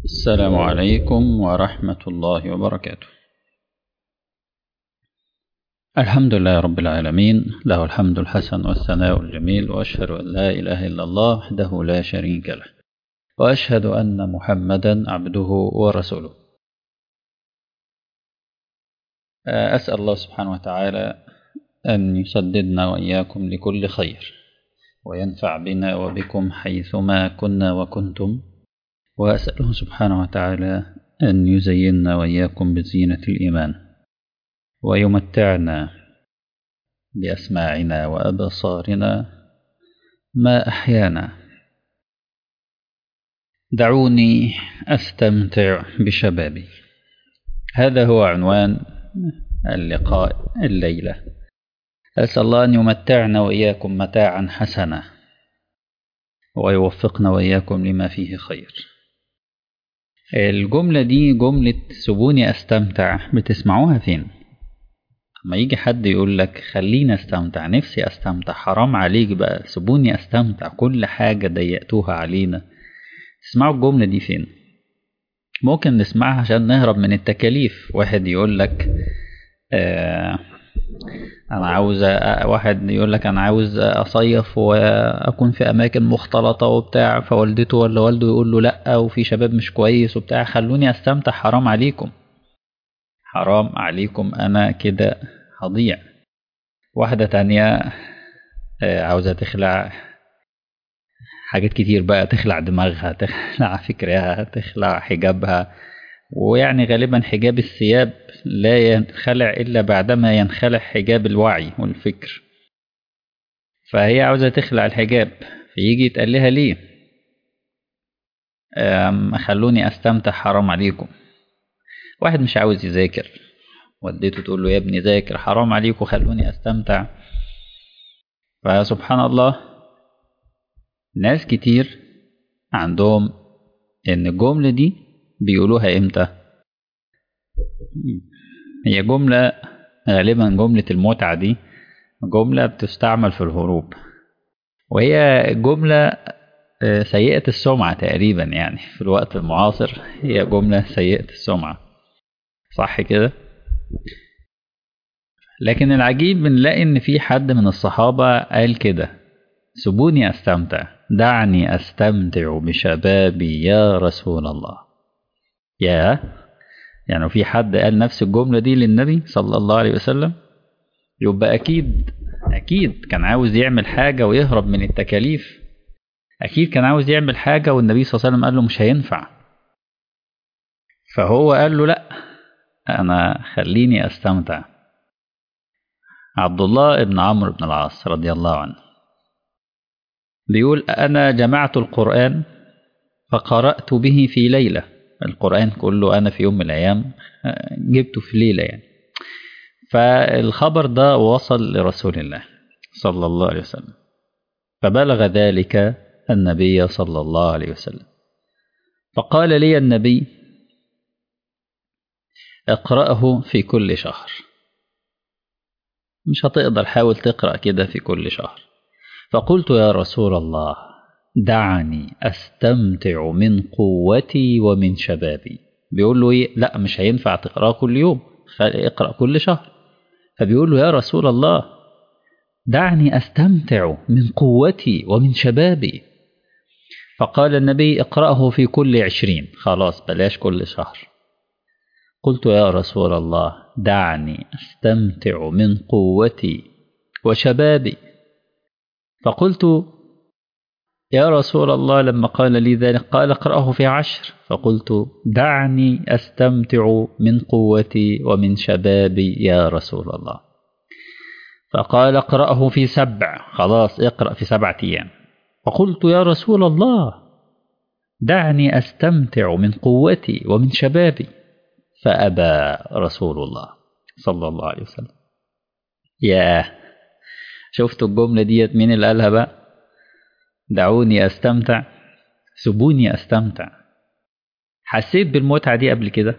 السلام عليكم ورحمة الله وبركاته الحمد لله رب العالمين له الحمد الحسن والثناء الجميل وأشهد أن لا إله إلا الله وحده لا شريك له وأشهد أن محمدا عبده ورسوله أسأل الله سبحانه وتعالى أن يسددنا وإياكم لكل خير وينفع بنا وبكم حيثما كنا وكنتم وأسأله سبحانه وتعالى أن يزيننا وإياكم بزينة الإيمان ويمتعنا بأسماعنا وأبصارنا ما أحيانا دعوني أستمتع بشبابي هذا هو عنوان اللقاء الليلة أسأل الله أن يمتعنا وإياكم متاعا حسنا ويوفقنا وإياكم لما فيه خير الجملة دي جملة سيبوني أستمتع بتسمعوها فين؟ لما يجي حد يقول لك خليني أستمتع نفسي أستمتع حرام عليك بقى سيبوني أستمتع كل حاجة ضيقتوها علينا تسمعوا الجملة دي فين؟ ممكن نسمعها عشان نهرب من التكاليف واحد يقول لك آه انا عاوز واحد يقول لك انا عاوز اصيف واكون في اماكن مختلطه وبتاع فوالدته ولا والده يقول له لا وفي شباب مش كويس وبتاع خلوني استمتع حرام عليكم حرام عليكم انا كده هضيع واحده تانية عاوزه تخلع حاجات كتير بقى تخلع دماغها تخلع فكرها تخلع حجابها ويعني غالبا حجاب الثياب لا ينخلع إلا بعدما ينخلع حجاب الوعي والفكر فهي عاوزة تخلع الحجاب فيجي يتقال لها ليه خلوني أستمتع حرام عليكم واحد مش عاوز يذاكر والدته تقول له يا ابني ذاكر حرام عليكم خلوني أستمتع فسبحان الله ناس كتير عندهم إن الجملة دي بيقولوها امتى هي جملة غالبا جملة المتعة دي جملة بتستعمل في الهروب وهي جملة سيئة السمعة تقريبا يعني في الوقت المعاصر هي جملة سيئة السمعة صح كده لكن العجيب بنلاقي ان في حد من الصحابة قال كده سيبوني استمتع دعني استمتع بشبابي يا رسول الله يا يعني في حد قال نفس الجملة دي للنبي صلى الله عليه وسلم يبقى أكيد أكيد كان عاوز يعمل حاجة ويهرب من التكاليف أكيد كان عاوز يعمل حاجة والنبي صلى الله عليه وسلم قال له مش هينفع فهو قال له لأ أنا خليني أستمتع عبد الله بن عمرو بن العاص رضي الله عنه بيقول أنا جمعت القرآن فقرأت به في ليلة القرآن كله أنا في يوم من الأيام جبته في ليلة يعني فالخبر ده وصل لرسول الله صلى الله عليه وسلم فبلغ ذلك النبي صلى الله عليه وسلم فقال لي النبي اقرأه في كل شهر مش هتقدر حاول تقرأ كده في كل شهر فقلت يا رسول الله دعني استمتع من قوتي ومن شبابي بيقول له ايه لا مش هينفع تقراه كل يوم اقرا كل شهر فبيقول له يا رسول الله دعني استمتع من قوتي ومن شبابي فقال النبي اقراه في كل عشرين خلاص بلاش كل شهر قلت يا رسول الله دعني استمتع من قوتي وشبابي فقلت يا رسول الله لما قال لي ذلك قال اقرأه في عشر فقلت دعني أستمتع من قوتي ومن شبابي يا رسول الله فقال اقرأه في سبع خلاص اقرأ في سبعة أيام فقلت يا رسول الله دعني أستمتع من قوتي ومن شبابي فأبى رسول الله صلى الله عليه وسلم ياه شفتوا الجملة ديت مين اللي قالها بقى دعوني استمتع سيبوني استمتع حسيت بالمتعة دي قبل كده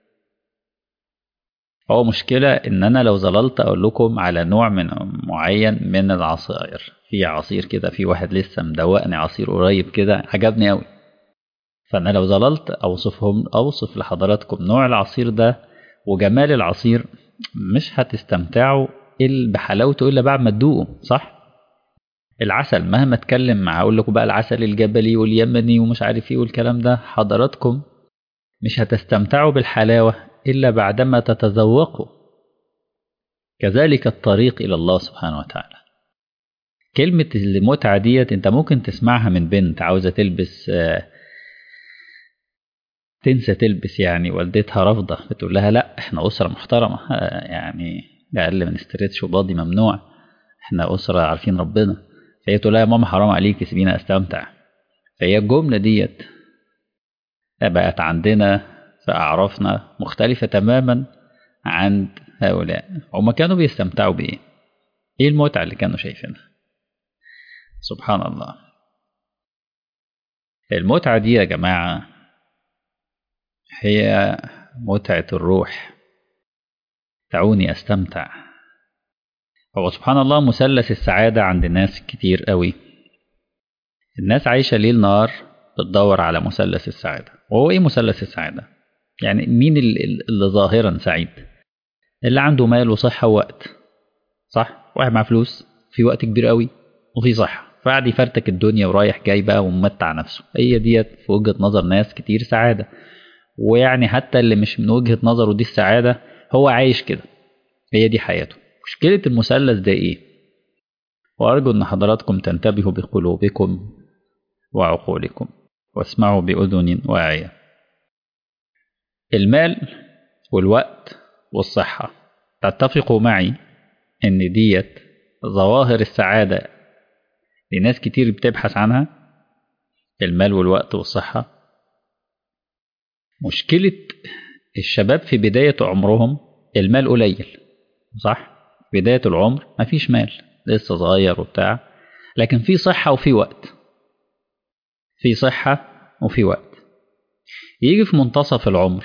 هو مشكلة إن أنا لو ظللت أقول لكم على نوع من معين من العصائر في عصير كده في واحد لسه مدوقني عصير قريب كده عجبني أوي فأنا لو ظللت أوصفهم أوصف لحضراتكم نوع العصير ده وجمال العصير مش هتستمتعوا إلا بحلاوته إلا بعد ما تدوقه صح؟ العسل مهما اتكلم مع اقول لكم بقى العسل الجبلي واليمني ومش عارف ايه والكلام ده حضراتكم مش هتستمتعوا بالحلاوة إلا بعدما تتذوقوا كذلك الطريق إلى الله سبحانه وتعالى كلمة المتعة ديت انت ممكن تسمعها من بنت عاوزة تلبس تنسى تلبس يعني والدتها رافضة بتقول لها لا احنا أسرة محترمة يعني أقل من استريتش وباضي ممنوع احنا أسرة عارفين ربنا فهي تقول لها يا ماما حرام عليك سيبينا استمتع فهي الجملة ديت بقت عندنا في أعرافنا مختلفة تماما عند هؤلاء هما كانوا بيستمتعوا بإيه؟ إيه المتعة اللي كانوا شايفينها؟ سبحان الله المتعة دي يا جماعة هي متعة الروح دعوني أستمتع هو سبحان الله مثلث السعادة عند الناس كتير قوي الناس عايشة ليل نهار بتدور على مثلث السعادة وهو ايه مثلث السعادة يعني مين اللي ظاهرا سعيد اللي عنده مال وصحة ووقت صح واحد معاه فلوس في وقت كبير قوي وفي صحة فقعد يفرتك الدنيا ورايح جاي بقى وممتع نفسه هي ديت في وجهة نظر ناس كتير سعادة ويعني حتى اللي مش من وجهة نظره دي السعادة هو عايش كده هي دي حياته مشكلة المثلث ده ايه وأرجو أن حضراتكم تنتبهوا بقلوبكم وعقولكم واسمعوا بأذن واعية المال والوقت والصحة تتفقوا معي أن ديت ظواهر السعادة لناس كتير بتبحث عنها المال والوقت والصحة مشكلة الشباب في بداية عمرهم المال قليل صح بداية العمر مفيش مال لسه صغير وبتاع لكن في صحة وفي وقت في صحة وفي وقت يجي في منتصف العمر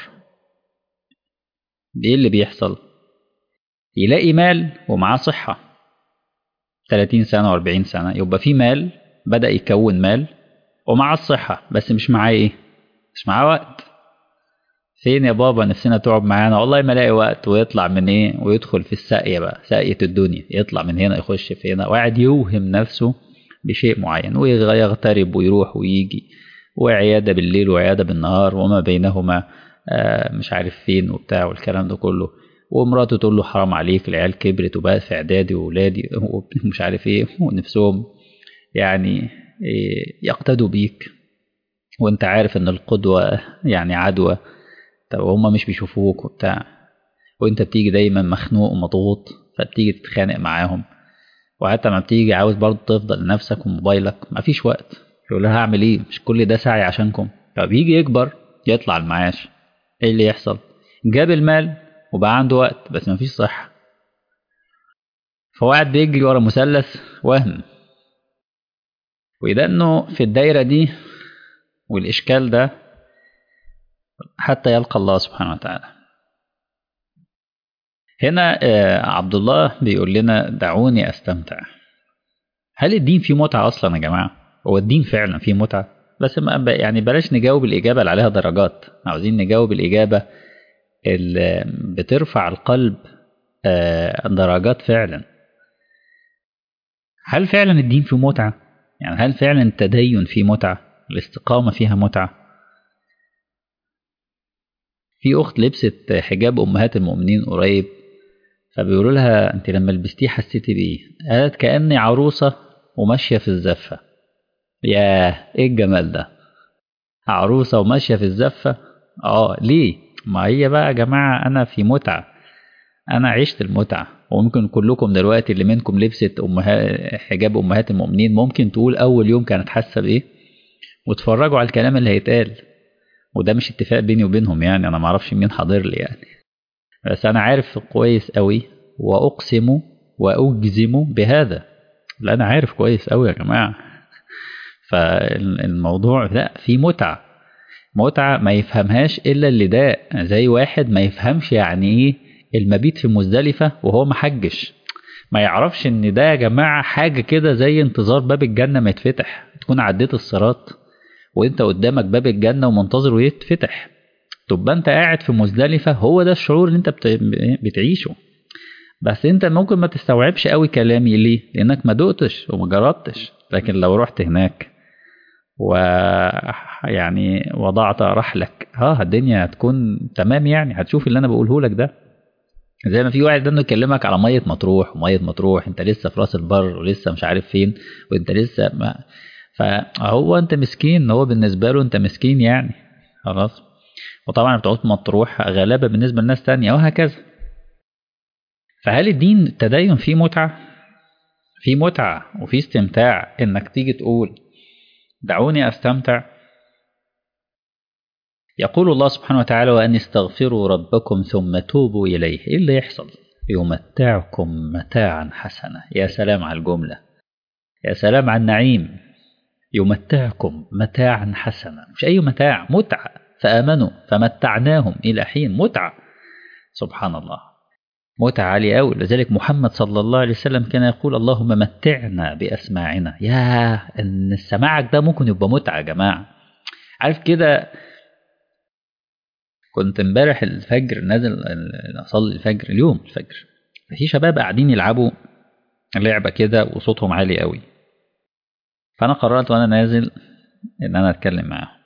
ايه اللي بيحصل يلاقي مال ومعاه صحة 30 سنة و40 سنة يبقى في مال بدأ يكون مال ومعاه الصحة بس مش معاه ايه مش معاه وقت فين يا بابا نفسنا تقعد معانا والله ما الاقي وقت ويطلع من ايه ويدخل في الساقية بقى ساقية الدنيا يطلع من هنا يخش في هنا وقاعد يوهم نفسه بشيء معين ويغترب ويروح ويجي وعيادة بالليل وعيادة بالنهار وما بينهما آه مش عارف فين وبتاع والكلام ده كله ومراته تقول له حرام عليك العيال كبرت وبقت في اعدادي وولادي ومش عارف ايه ونفسهم يعني إيه يقتدوا بيك وانت عارف ان القدوة يعني عدوى طب هما مش بيشوفوك وبتاع وانت بتيجي دايما مخنوق ومضغوط فبتيجي تتخانق معاهم وحتى ما بتيجي عاوز برضه تفضل لنفسك وموبايلك مفيش وقت يقول لها هعمل ايه مش كل ده سعي عشانكم طب يجي يكبر يطلع المعاش ايه اللي يحصل جاب المال وبقى عنده وقت بس مفيش صحة فهو قاعد بيجري ورا مثلث وهم وده انه في الدايرة دي والإشكال ده حتى يلقى الله سبحانه وتعالى هنا عبد الله بيقول لنا دعوني استمتع هل الدين فيه متعة أصلا يا جماعة هو الدين فعلا فيه متعة بس ما يعني بلاش نجاوب الإجابة اللي عليها درجات عاوزين نجاوب الإجابة اللي بترفع القلب درجات فعلا هل فعلا الدين فيه متعة يعني هل فعلا التدين فيه متعة الاستقامة فيها متعة في أخت لبست حجاب أمهات المؤمنين قريب فبيقولوا لها أنت لما لبستيه حسيتي بإيه؟ قالت كأني عروسة وماشية في الزفة ياه إيه الجمال ده؟ عروسة وماشية في الزفة؟ آه ليه؟ ما هي بقى يا جماعة أنا في متعة أنا عشت المتعة وممكن كلكم دلوقتي اللي منكم لبست أمهات حجاب أمهات المؤمنين ممكن تقول أول يوم كانت حاسة بإيه؟ واتفرجوا على الكلام اللي هيتقال وده مش اتفاق بيني وبينهم يعني انا ما اعرفش مين حاضر لي يعني بس انا عارف كويس قوي واقسم واجزم بهذا لا انا عارف كويس قوي يا جماعه فالموضوع لا في متعه متعه ما يفهمهاش الا اللي ده زي واحد ما يفهمش يعني ايه المبيت في مزدلفه وهو ما حجش ما يعرفش ان ده يا جماعه حاجه كده زي انتظار باب الجنه ما يتفتح تكون عديت الصراط وانت قدامك باب الجنة ومنتظره يتفتح تبقى انت قاعد في مزدلفة هو ده الشعور اللي انت بتعيشه بس انت ممكن ما تستوعبش قوي كلامي ليه لانك ما دقتش وما جربتش لكن لو رحت هناك و يعني وضعت رحلك اه الدنيا هتكون تمام يعني هتشوف اللي انا بقوله لك ده زي ما في واحد ده يكلمك على ميه مطروح وميه مطروح انت لسه في راس البر ولسه مش عارف فين وانت لسه ما فهو انت مسكين هو بالنسبه له انت مسكين يعني خلاص وطبعا بتوع مطروح غلابه بالنسبه لناس تانية وهكذا فهل الدين التدين فيه متعه في متعه وفي استمتاع انك تيجي تقول دعوني استمتع يقول الله سبحانه وتعالى وأن استغفروا ربكم ثم توبوا إليه إيه اللي يحصل يمتعكم متاعا حسنا يا سلام على الجملة يا سلام على النعيم يمتعكم متاعا حسنا مش أي متاع متعة فآمنوا فمتعناهم إلى حين متعة سبحان الله متعة عالية أوي لذلك محمد صلى الله عليه وسلم كان يقول اللهم متعنا بأسماعنا يا إن سماعك ده ممكن يبقى متعة يا جماعة عارف كده كنت امبارح الفجر نازل اصلي الفجر اليوم الفجر في شباب قاعدين يلعبوا لعبه كده وصوتهم عالي قوي فانا قررت وانا نازل ان انا اتكلم معاهم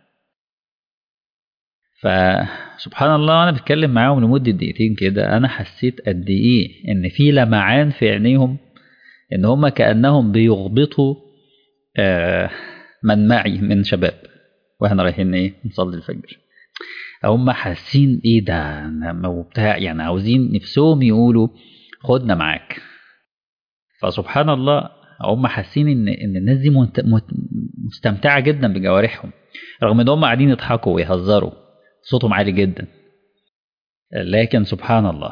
فسبحان الله وانا بتكلم معاهم لمده دقيقتين كده انا حسيت قد ايه ان في لمعان في عينيهم ان هم كانهم بيغبطوا آه من معي من شباب واحنا رايحين ايه نصلي الفجر هم حاسين ايه ده وبتاع يعني عاوزين نفسهم يقولوا خدنا معاك فسبحان الله هم حاسين ان ان الناس دي مستمتعه جدا بجوارحهم رغم ان هم قاعدين يضحكوا ويهزروا صوتهم عالي جدا لكن سبحان الله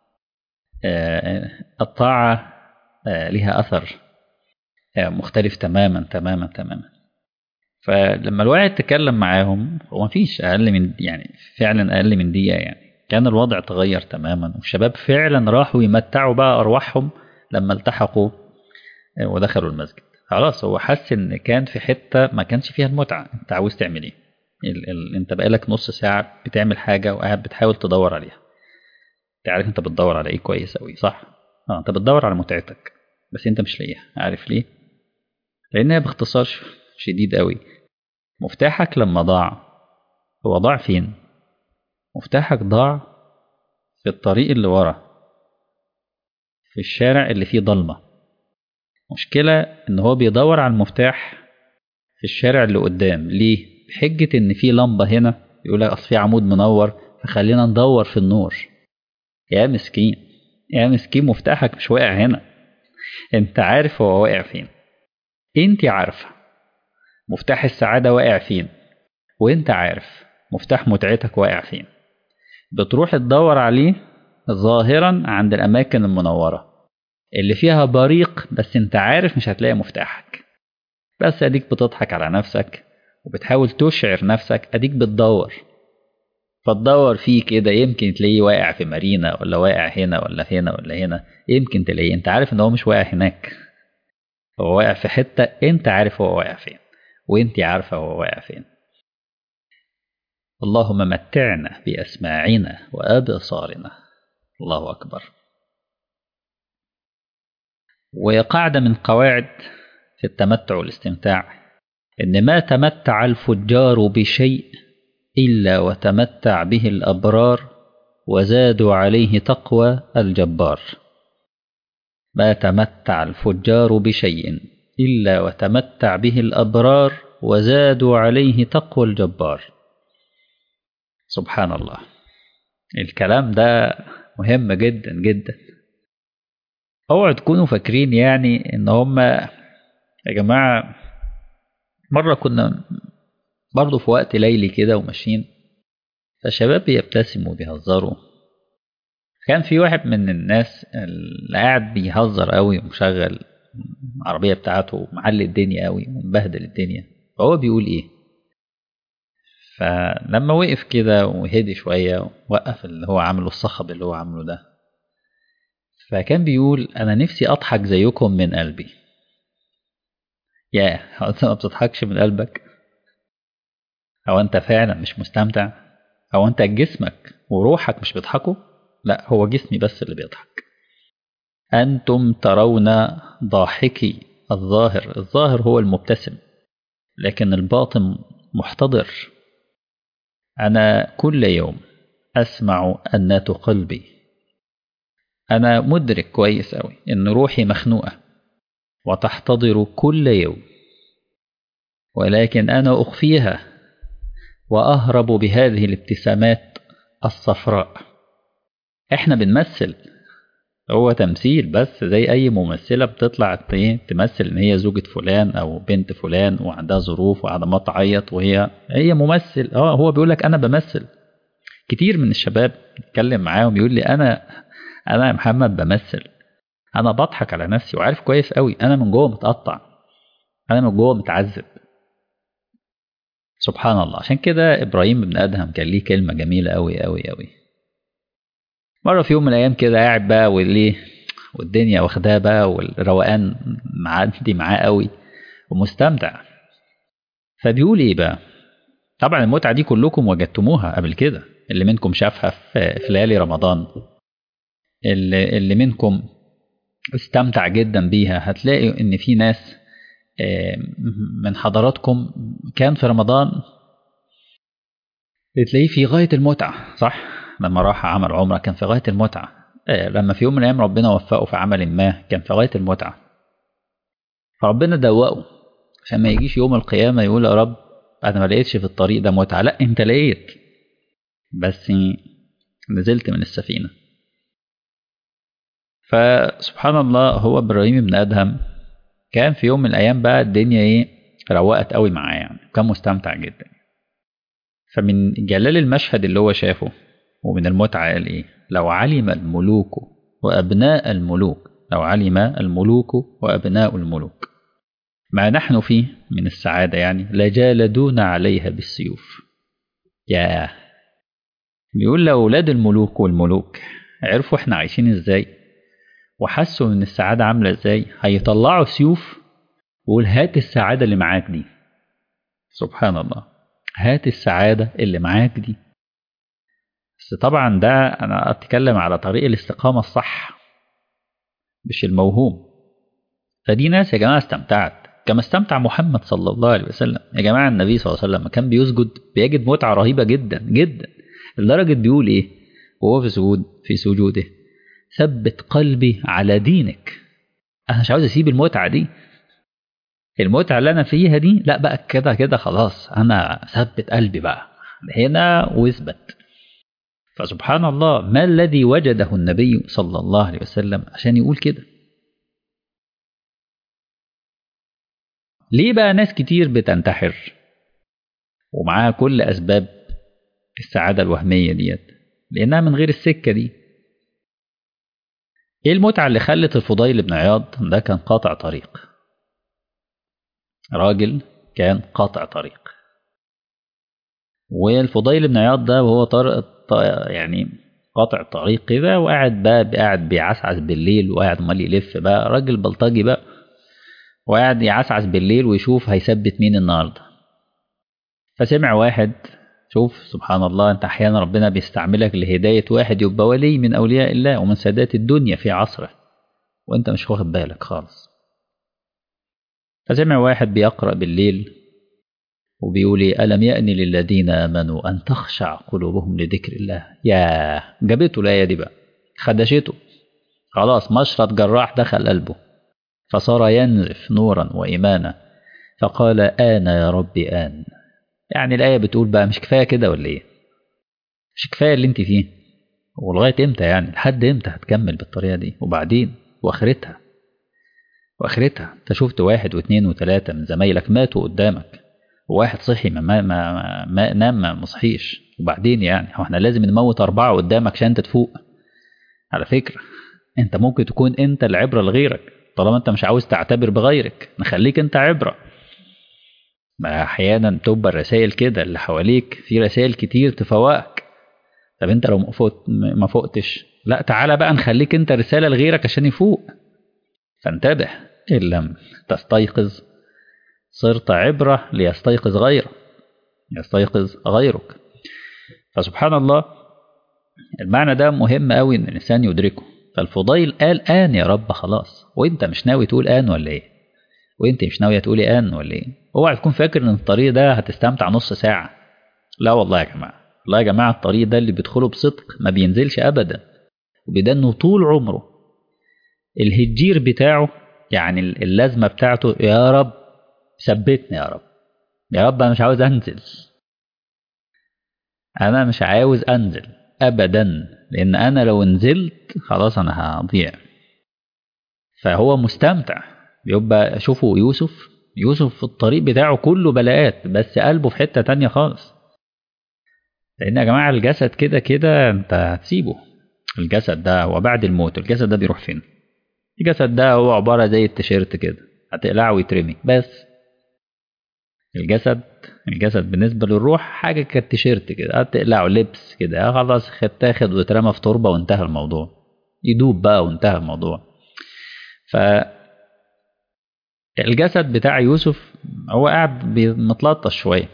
الطاعه لها اثر مختلف تماما تماما تماما فلما الواحد تكلم معاهم هو مفيش اقل من يعني فعلا اقل من دقيقه يعني كان الوضع تغير تماما والشباب فعلا راحوا يمتعوا بقى ارواحهم لما التحقوا ودخلوا المسجد خلاص هو حس ان كان في حته ما كانش فيها المتعه انت عاوز تعمل ايه ال ال انت بقالك نص ساعه بتعمل حاجه وقاعد بتحاول تدور عليها انت عارف انت بتدور على ايه كويس قوي صح اه انت بتدور على متعتك بس انت مش لاقيها عارف ليه لانها باختصار شديد قوي مفتاحك لما ضاع هو ضاع فين مفتاحك ضاع في الطريق اللي ورا في الشارع اللي فيه ضلمة مشكلة ان هو بيدور على المفتاح في الشارع اللي قدام ليه بحجة ان في لمبة هنا يقول لك اصل في عمود منور فخلينا ندور في النور يا مسكين يا مسكين مفتاحك مش واقع هنا انت عارف هو واقع فين انت عارفه مفتاح السعادة واقع فين وانت عارف مفتاح متعتك واقع فين بتروح تدور عليه ظاهرا عند الأماكن المنورة اللي فيها بريق بس انت عارف مش هتلاقي مفتاحك بس اديك بتضحك على نفسك وبتحاول تشعر نفسك اديك بتدور فتدور فيه كده يمكن تلاقيه واقع في مارينا ولا واقع هنا ولا هنا ولا هنا يمكن تلاقيه انت عارف ان هو مش واقع هناك هو واقع في حتة انت عارف هو واقع فين وانت عارفة هو واقع فين اللهم متعنا بأسماعنا وأبصارنا الله أكبر وقاعدة من قواعد في التمتع والاستمتاع إن ما تمتع الفجار بشيء إلا وتمتع به الأبرار وزادوا عليه تقوى الجبار ما تمتع الفجار بشيء إلا وتمتع به الأبرار وزادوا عليه تقوى الجبار سبحان الله الكلام ده مهم جدا جدا اوعوا تكونوا فاكرين يعني ان هم يا جماعة مرة كنا برضه في وقت ليلي كده وماشيين فالشباب بيبتسموا وبيهزروا كان في واحد من الناس اللي قاعد بيهزر قوي ومشغل العربية بتاعته ومعلي الدنيا قوي ومبهدل الدنيا فهو بيقول ايه فلما وقف كده وهدي شوية وقف اللي هو عامله الصخب اللي هو عامله ده فكان بيقول أنا نفسي أضحك زيكم من قلبي يا أنت ما بتضحكش من قلبك أو أنت فعلا مش مستمتع أو أنت جسمك وروحك مش بيضحكوا لا هو جسمي بس اللي بيضحك أنتم ترون ضاحكي الظاهر الظاهر هو المبتسم لكن الباطن محتضر أنا كل يوم أسمع أنات قلبي أنا مدرك كويس أوي إن روحي مخنوقة وتحتضر كل يوم ولكن أنا أخفيها وأهرب بهذه الابتسامات الصفراء إحنا بنمثل هو تمثيل بس زي أي ممثلة بتطلع تمثل إن هي زوجة فلان أو بنت فلان وعندها ظروف وقاعدة ما تعيط وهي هي ممثل اه هو بيقول لك أنا بمثل كتير من الشباب يتكلم معاهم يقول لي أنا أنا يا محمد بمثل أنا بضحك على نفسي وعارف كويس قوي أنا من جوه متقطع أنا من جوه متعذب سبحان الله عشان كده إبراهيم بن أدهم كان ليه كلمة جميلة قوي قوي قوي مرة في يوم من الأيام كده قاعد بقى وليه والدنيا واخداه بقى والروقان معدي معاه قوي ومستمتع فبيقول إيه بقى طبعا المتعة دي كلكم وجدتموها قبل كده اللي منكم شافها في, في ليالي رمضان اللي, اللي منكم استمتع جدا بيها هتلاقي ان في ناس من حضراتكم كان في رمضان تلاقيه في غاية المتعة صح لما راح عمل عمرة كان في غاية المتعة لما في يوم من الأيام ربنا وفقه في عمل ما كان في غاية المتعة فربنا دوقه عشان ما يجيش يوم القيامة يقول يا رب أنا ما لقيتش في الطريق ده متعة لا أنت لقيت بس نزلت من السفينة فسبحان الله هو إبراهيم بن أدهم كان في يوم من الأيام بقى الدنيا إيه روقت قوي معاه يعني كان مستمتع جدا فمن جلال المشهد اللي هو شافه ومن المتعة قال إيه لو علم الملوك وأبناء الملوك لو علم الملوك وأبناء الملوك ما نحن فيه من السعادة يعني لجالدون عليها بالسيوف ياه بيقول لأولاد الملوك والملوك عرفوا احنا عايشين ازاي وحسوا ان السعادة عاملة ازاي هيطلعوا سيوف ويقول هات السعادة اللي معاك دي سبحان الله هات السعادة اللي معاك دي بس طبعا ده انا اتكلم على طريق الاستقامة الصح مش الموهوم فدي ناس يا جماعة استمتعت كما استمتع محمد صلى الله عليه وسلم يا جماعة النبي صلى الله عليه وسلم كان بيسجد بيجد متعة رهيبة جدا جدا لدرجة بيقول ايه وهو في سجود في سجوده ثبت قلبي على دينك انا مش عاوز اسيب المتعة دي المتعة اللي انا فيها دي لا بقى كده كده خلاص انا ثبت قلبي بقى هنا واثبت فسبحان الله ما الذي وجده النبي صلى الله عليه وسلم عشان يقول كده ليه بقى ناس كتير بتنتحر ومعاها كل أسباب السعادة الوهمية ديت لأنها من غير السكة دي إيه المتعة اللي خلت الفضيل بن عياض ده كان قاطع طريق راجل كان قاطع طريق والفضيل بن عياض ده وهو طارق يعني قاطع الطريق كده وقاعد بقى قاعد بيعسعس بالليل وقاعد امال يلف بقى راجل بلطجي بقى وقاعد يعسعس بالليل ويشوف هيثبت مين النهارده فسمع واحد شوف سبحان الله انت احيانا ربنا بيستعملك لهدايه واحد يبقى ولي من اولياء الله ومن سادات الدنيا في عصره وانت مش واخد بالك خالص فسمع واحد بيقرا بالليل وبيقول ألم يأن للذين آمنوا أن تخشع قلوبهم لذكر الله يا جابته الآية دي بقى خدشته خلاص مشرط جراح دخل قلبه فصار ينزف نورا وإيمانا فقال آن يا ربي آن يعني الآية بتقول بقى مش كفاية كده ولا إيه مش كفاية اللي أنت فيه ولغاية إمتى يعني لحد إمتى هتكمل بالطريقة دي وبعدين وآخرتها وآخرتها أنت شفت واحد واثنين وثلاثة من زمايلك ماتوا قدامك وواحد صحي ما, ما, ما, ما نام ما مصحيش وبعدين يعني هو احنا لازم نموت أربعة قدامك عشان أنت تفوق على فكرة أنت ممكن تكون أنت العبرة لغيرك طالما أنت مش عاوز تعتبر بغيرك نخليك أنت عبرة ما أحيانا تبقى الرسائل كده اللي حواليك في رسائل كتير تفوقك طب أنت لو فوت ما فوقتش لا تعالى بقى نخليك أنت رسالة لغيرك عشان يفوق فانتبه إن لم تستيقظ صرت عبرة ليستيقظ غيره يستيقظ غيرك فسبحان الله المعنى ده مهم قوي ان الانسان يدركه فالفضيل قال ان يا رب خلاص وانت مش ناوي تقول ان ولا ايه وانت مش ناويه تقولي ان ولا ايه اوعى تكون فاكر ان الطريق ده هتستمتع نص ساعه لا والله يا جماعه والله يا جماعه الطريق ده اللي بيدخله بصدق ما بينزلش ابدا وبيدنه طول عمره الهجير بتاعه يعني اللازمه بتاعته يا رب ثبتني يا رب يا رب انا مش عاوز انزل انا مش عاوز انزل ابدا لان انا لو نزلت خلاص انا هضيع فهو مستمتع يبقى شوفوا يوسف يوسف في الطريق بتاعه كله بلاءات بس قلبه في حته تانية خالص لان يا جماعه الجسد كده كده انت هتسيبه الجسد ده وبعد الموت الجسد ده بيروح فين الجسد ده هو عباره زي التيشيرت كده هتقلعه ويترمي بس الجسد الجسد بالنسبة للروح حاجة كالتيشيرت كده هتقلعه لبس كده خلاص تاخد واترمى في تربة وانتهى الموضوع يدوب بقى وانتهى الموضوع ف الجسد بتاع يوسف هو قاعد متلطش شوية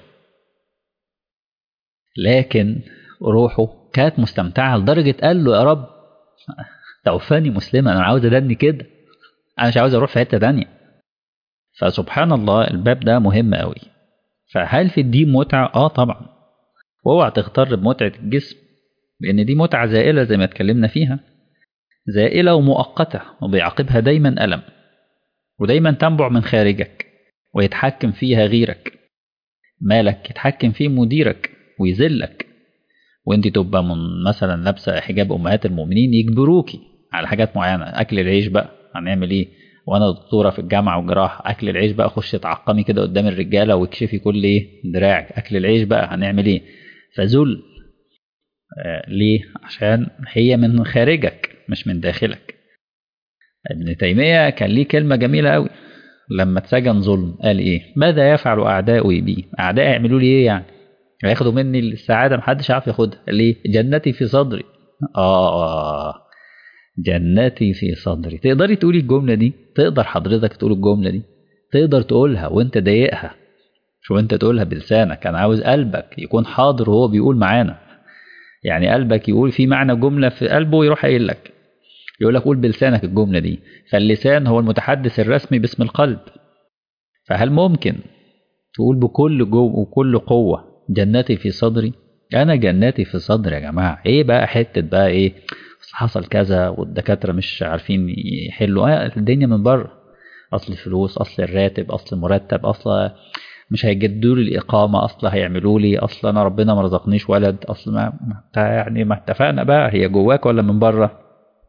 لكن روحه كانت مستمتعة لدرجة قال له يا رب توفاني مسلما أنا عاوز أدني كده أنا مش عاوز أروح في حتة تانية فسبحان الله الباب ده مهم قوي فهل في الدين متعة؟ اه طبعا واوعى تغتر بمتعة الجسم لأن دي متعة زائلة زي ما اتكلمنا فيها زائلة ومؤقتة وبيعقبها دايما ألم ودايما تنبع من خارجك ويتحكم فيها غيرك مالك يتحكم فيه مديرك ويذلك وانت تبقى من مثلا لابسه حجاب امهات المؤمنين يجبروكي على حاجات معينه اكل العيش بقى هنعمل ايه وانا دكتوره في الجامعه وجراحه اكل العيش بقى خش تعقمي كده قدام الرجاله واكشفي كل ايه دراعك اكل العيش بقى هنعمل ايه فذل آه ليه عشان هي من خارجك مش من داخلك ابن تيميه كان ليه كلمه جميله قوي لما اتسجن ظلم قال ايه ماذا يفعل اعدائي بي اعدائي يعملوا لي ايه يعني هياخدوا مني السعاده محدش عارف ياخدها ليه جنتي في صدري اه جنتي في صدري تقدري تقولي الجمله دي تقدر حضرتك تقول الجمله دي تقدر تقولها وانت ضايقها شو انت تقولها بلسانك انا عاوز قلبك يكون حاضر وهو بيقول معانا يعني قلبك يقول في معنى جمله في قلبه ويروح قايل لك يقول لك قول بلسانك الجمله دي فاللسان هو المتحدث الرسمي باسم القلب فهل ممكن تقول بكل جو وكل قوه جنتي في صدري انا جنتي في صدري يا جماعه ايه بقى حته بقى ايه حصل كذا والدكاتره مش عارفين يحلوا آه الدنيا من بره اصل الفلوس اصل الراتب اصل المرتب اصل مش هيجددوا لي الاقامه اصل هيعملوا لي اصل انا ربنا ما رزقنيش ولد اصل ما يعني ما اتفقنا بقى هي جواك ولا من بره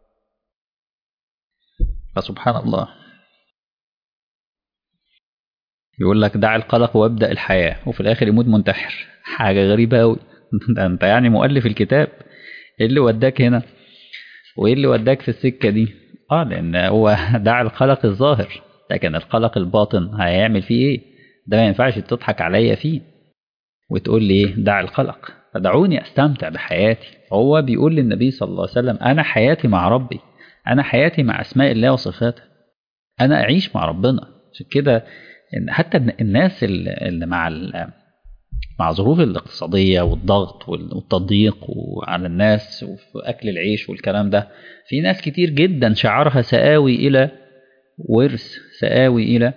فسبحان الله يقول لك دع القلق وابدا الحياه وفي الاخر يموت منتحر حاجه غريبه قوي ده انت يعني مؤلف الكتاب ايه اللي وداك هنا وايه اللي وداك في السكه دي اه لان هو دع القلق الظاهر لكن القلق الباطن هيعمل فيه ايه ده ما ينفعش تضحك عليا فيه وتقول لي ايه دع القلق فدعوني استمتع بحياتي هو بيقول للنبي صلى الله عليه وسلم انا حياتي مع ربي انا حياتي مع اسماء الله وصفاته انا اعيش مع ربنا عشان كده حتى الناس اللي مع مع الظروف الاقتصادية والضغط والتضييق على الناس وفي أكل العيش والكلام ده في ناس كتير جدا شعارها سآوي إلى ورث سآوي إلى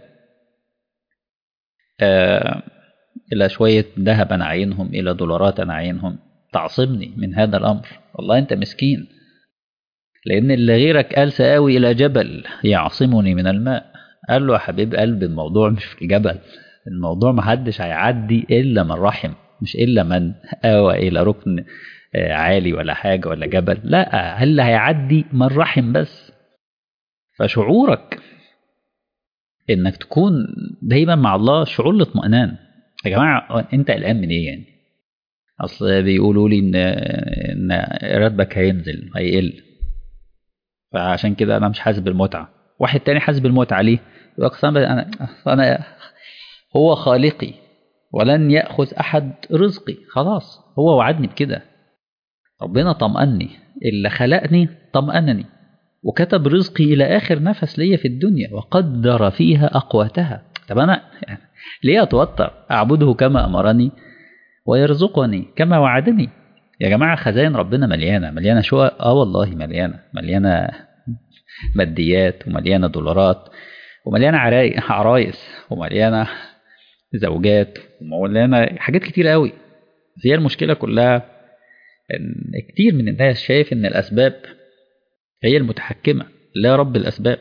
آه إلى شوية ذهب أنا عينهم إلى دولارات أنا عينهم تعصبني من هذا الأمر والله أنت مسكين لأن اللي غيرك قال سآوي إلى جبل يعصمني من الماء قال له يا حبيب قلبي الموضوع مش في الجبل الموضوع محدش هيعدي إلا من رحم مش إلا من آوى إلى ركن عالي ولا حاجة ولا جبل لا اللي هيعدي من رحم بس فشعورك إنك تكون دايما مع الله شعور الاطمئنان يا جماعة أنت قلقان من إيه يعني؟ أصل بيقولوا لي إن إن راتبك هينزل هيقل فعشان كده أنا مش حاسس بالمتعة واحد تاني حاسس بالمتعة ليه؟ يقول لك أنا أنا هو خالقي ولن يأخذ أحد رزقي خلاص هو وعدني بكده ربنا طمأني اللي خلقني طمأنني وكتب رزقي إلى آخر نفس ليا في الدنيا وقدر فيها أقواتها طب أنا يعني ليه أتوتر أعبده كما أمرني ويرزقني كما وعدني يا جماعة خزائن ربنا مليانة مليانة شقق اه والله مليانة مليانة ماديات ومليانة دولارات ومليانة عراي- عرايس ومليانة زوجات ومليانة حاجات كتير قوي بس هي المشكلة كلها ان كتير من الناس شايف ان الاسباب هي المتحكمة لا رب الاسباب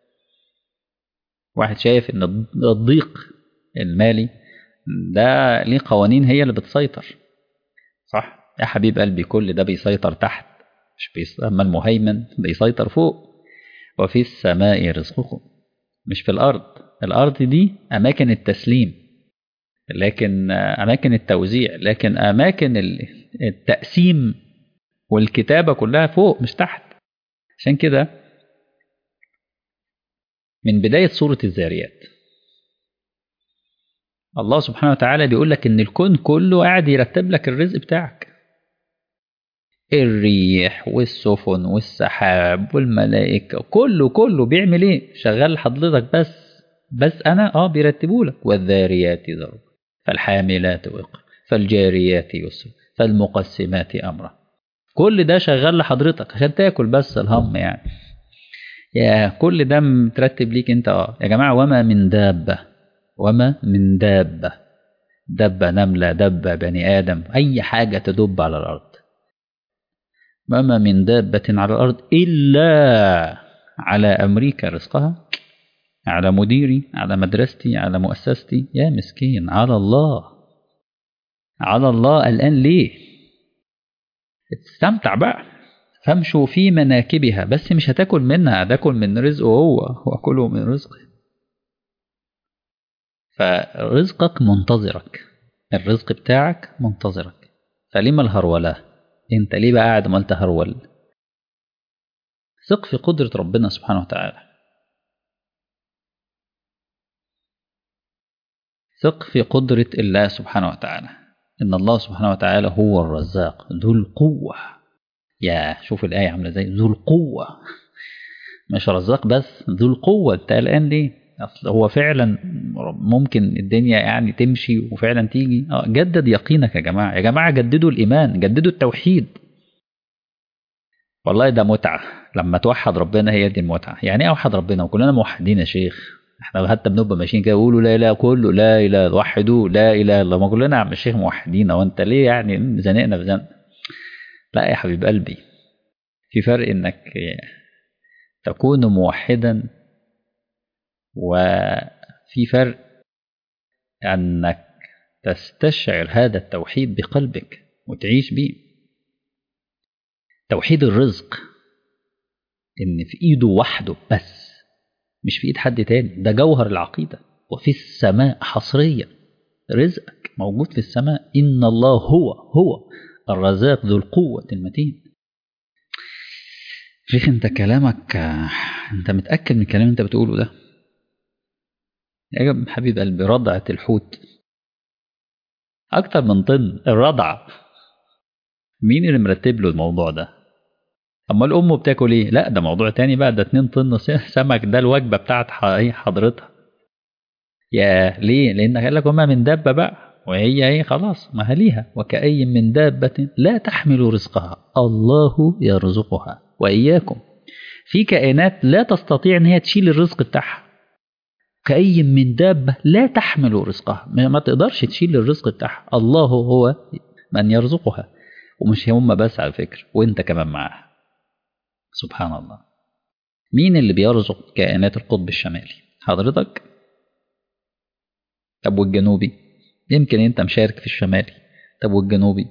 واحد شايف ان الضيق المالي ده ليه قوانين هي اللي بتسيطر صح يا حبيب قلبي كل ده بيسيطر تحت مش بيس... اما المهيمن بيسيطر فوق وفي السماء رزقكم مش في الارض الارض دي اماكن التسليم لكن اماكن التوزيع لكن اماكن ال- التقسيم والكتابه كلها فوق مش تحت عشان كده من بدايه سوره الذاريات الله سبحانه وتعالى بيقول لك ان الكون كله قاعد يرتب لك الرزق بتاعك الريح والسفن والسحاب والملائكة كله كله بيعمل ايه شغال حضرتك بس بس انا اه بيرتبوا لك والذاريات ذروا فالحاملات وقرا فالجاريات يسرا فالمقسمات امرا كل ده شغال لحضرتك عشان تاكل بس الهم يعني يا كل ده مترتب ليك انت اه يا جماعة وما من دابة وما من دابة دبة نملة دبة بني آدم أي حاجة تدب على الأرض وما من دابة على الأرض إلا على أمريكا رزقها على مديري على مدرستي على مؤسستي يا مسكين على الله على الله الآن ليه استمتع بقى فامشوا في مناكبها بس مش هتاكل منها هتاكل من رزقه هو وكلوا من رزقه فرزقك منتظرك الرزق بتاعك منتظرك فلما الهرولة انت ليه بقى قاعد ما تهرول ثق في قدرة ربنا سبحانه وتعالى ثق في قدرة الله سبحانه وتعالى إن الله سبحانه وتعالى هو الرزاق ذو القوة يا شوف الآية عاملة ازاي ذو القوة مش رزاق بس ذو القوة انت قلقان ليه؟ أصل هو فعلا ممكن الدنيا يعني تمشي وفعلا تيجي اه جدد يقينك يا جماعة يا جماعة جددوا الإيمان جددوا التوحيد والله ده متعة لما توحد ربنا هي دي المتعة يعني ايه اوحد ربنا وكلنا موحدين يا شيخ احنا حتى بنبقى ماشيين كده يقولوا لا اله كله لا اله وحدوه لا اله الا الله ما كلنا يا عم الشيخ موحدين او انت ليه يعني زنقنا في زنق لا يا حبيب قلبي في فرق انك تكون موحدا وفي فرق انك تستشعر هذا التوحيد بقلبك وتعيش بيه توحيد الرزق ان في ايده وحده بس مش في ايد حد تاني ده جوهر العقيده وفي السماء حصريا رزقك موجود في السماء ان الله هو هو الرزاق ذو القوه المتين شيخ انت كلامك انت متاكد من الكلام انت بتقوله ده يا حبيب قلبي رضعة الحوت أكتر من طن الرضعة مين اللي مرتب له الموضوع ده؟ أما الأم بتاكل إيه؟ لا ده موضوع تاني بقى ده 2 طن سمك ده الوجبة بتاعت حضرتها. يا ليه؟ لأن قال لك وما من دابة بقى وهي إيه خلاص ما ليها وكأي من دابة لا تحمل رزقها الله يرزقها وإياكم. في كائنات لا تستطيع إن هي تشيل الرزق بتاعها. كأي من دابة لا تحمل رزقها ما تقدرش تشيل الرزق بتاعها الله هو من يرزقها ومش هم بس على فكرة وانت كمان معاها سبحان الله مين اللي بيرزق كائنات القطب الشمالي حضرتك طب والجنوبي يمكن انت مشارك في الشمالي طب والجنوبي